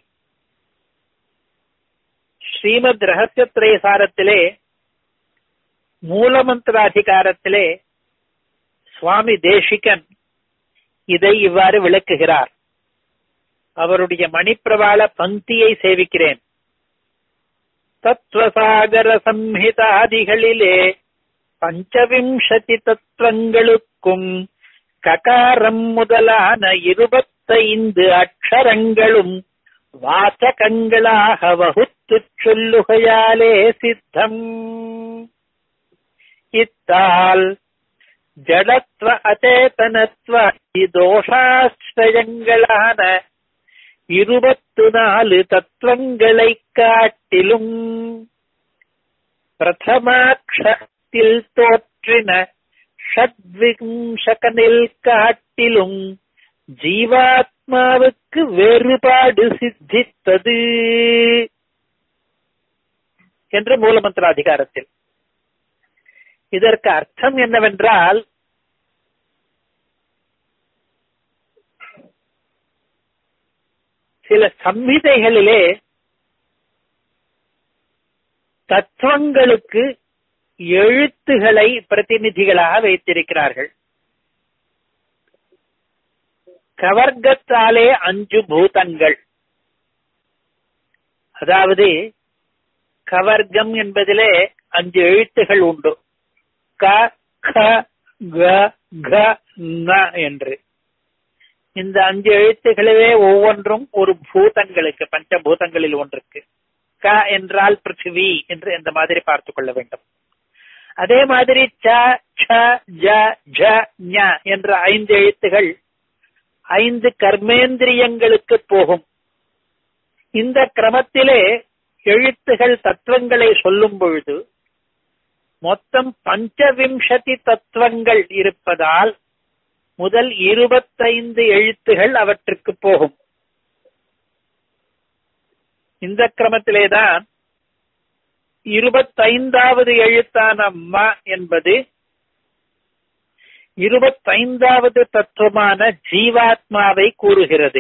ஸ்ரீமத் ரகசியத்திரேசாரத்திலே மூலமந்திராதிகாரத்திலே சுவாமி தேசிகன் இதை இவ்வாறு விளக்குகிறார் அவருடைய மணிப்பிரவாள பங்கியை சேவிக்கிறேன் தத்துவசாகர சம்ஹிதாதிகளிலே பஞ்சவிம்சதி தத்துவங்களுக்கும் ககாரம் முதலான இருபத்தைந்து அக்ஷரங்களும் வாசகங்களாக வகுத்து சொல்லுகையாலே சித்தம் இத்தால் ஜடத்வ அச்சேதனத்வ தோஷாஸ்ரயங்களான இருபத்து நாலு தத்துவங்களை காட்டிலும் பிரதமாட்சத்தில் தோற்றின ஷட்விம்சகனில் காட்டிலும் ஜீவாத்மாவுக்கு வேறுபாடு சித்தித்தது என்று மூலமந்திர அதிகாரத்தில் இதற்கு அர்த்தம் என்னவென்றால் சில சம்ஹிதைகளிலே தத்துவங்களுக்கு எழுத்துகளை பிரதிநிதிகளாக வைத்திருக்கிறார்கள் கவர்க்கத்தாலே அஞ்சு பூதங்கள் அதாவது கவர்க்கம் என்பதிலே அஞ்சு எழுத்துகள் உண்டு க க க க ந என்று இந்த அஞ்சு எழுத்துக்களவே ஒவ்வொன்றும் ஒரு பூதங்களுக்கு பஞ்சபூதங்களில் ஒன்றுக்கு க என்றால் பிருத்திவி என்று இந்த மாதிரி பார்த்துக் கொள்ள வேண்டும் அதே மாதிரி ச ச ஜ ஜ ஞ என்ற ஐந்து எழுத்துகள் ஐந்து கர்மேந்திரியங்களுக்கு போகும் இந்த கிரமத்திலே எழுத்துகள் தத்துவங்களை சொல்லும் பொழுது மொத்தம் பஞ்சவிம்சதி தத்துவங்கள் இருப்பதால் முதல் இருபத்தைந்து எழுத்துகள் அவற்றுக்கு போகும் இந்த கிரமத்திலேதான் இருபத்தைந்தாவது எழுத்தான ம என்பது இருபத்தைந்தாவது தத்துவமான ஜீவாத்மாவை கூறுகிறது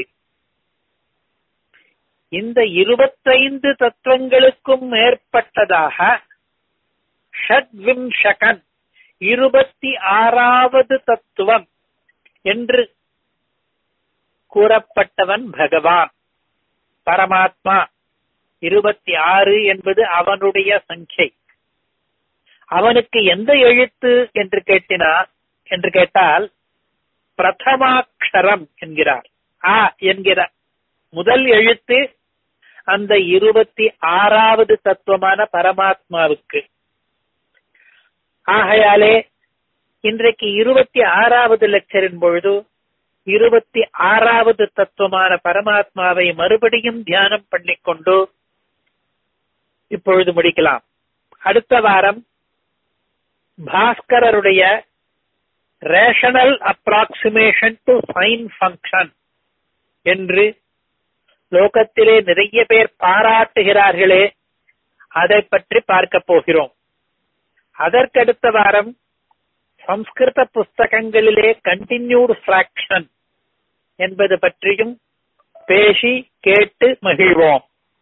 இந்த இருபத்தைந்து தத்துவங்களுக்கும் மேற்பட்டதாக ஷட்விம்ஷகன் இருபத்தி ஆறாவது தத்துவம் என்று கூறப்பட்டவன் பகவான் பரமாத்மா இருபத்தி ஆறு என்பது அவனுடைய சங்கை அவனுக்கு எந்த எழுத்து என்று கேட்டினார் என்று கேட்டால் பிரதமாட்சரம் என்கிறார் ஆ என்கிற முதல் எழுத்து அந்த இருபத்தி ஆறாவது தத்துவமான பரமாத்மாவுக்கு ஆகையாலே இன்றைக்கு இருபத்தி ஆறாவது லெக்சரின் பொழுது இருபத்தி ஆறாவது தத்துவமான பரமாத்மாவை மறுபடியும் தியானம் பண்ணிக்கொண்டு இப்பொழுது முடிக்கலாம் அடுத்த வாரம் பாஸ்கரருடைய rational approximation to sine function என்று லோகத்திலே நிறைய பேர் பாராட்டுகிறார்களே அதை பற்றி பார்க்க போகிறோம் அதற்கடுத்த வாரம் சம்ஸ்கிருத புஸ்தகங்களிலே கண்டினியூட் ஃபிராக்ஷன் என்பது பற்றியும் பேசி கேட்டு மகிழ்வோம்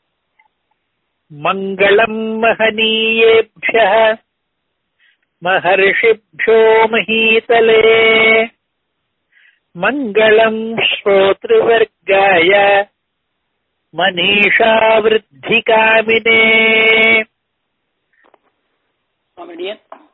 மங்களம் மகனீயேபிய महर्षिभ्यो महीतले मङ्गलम् श्रोतृवर्गाय मनीषावृद्धिकामिने Comedian.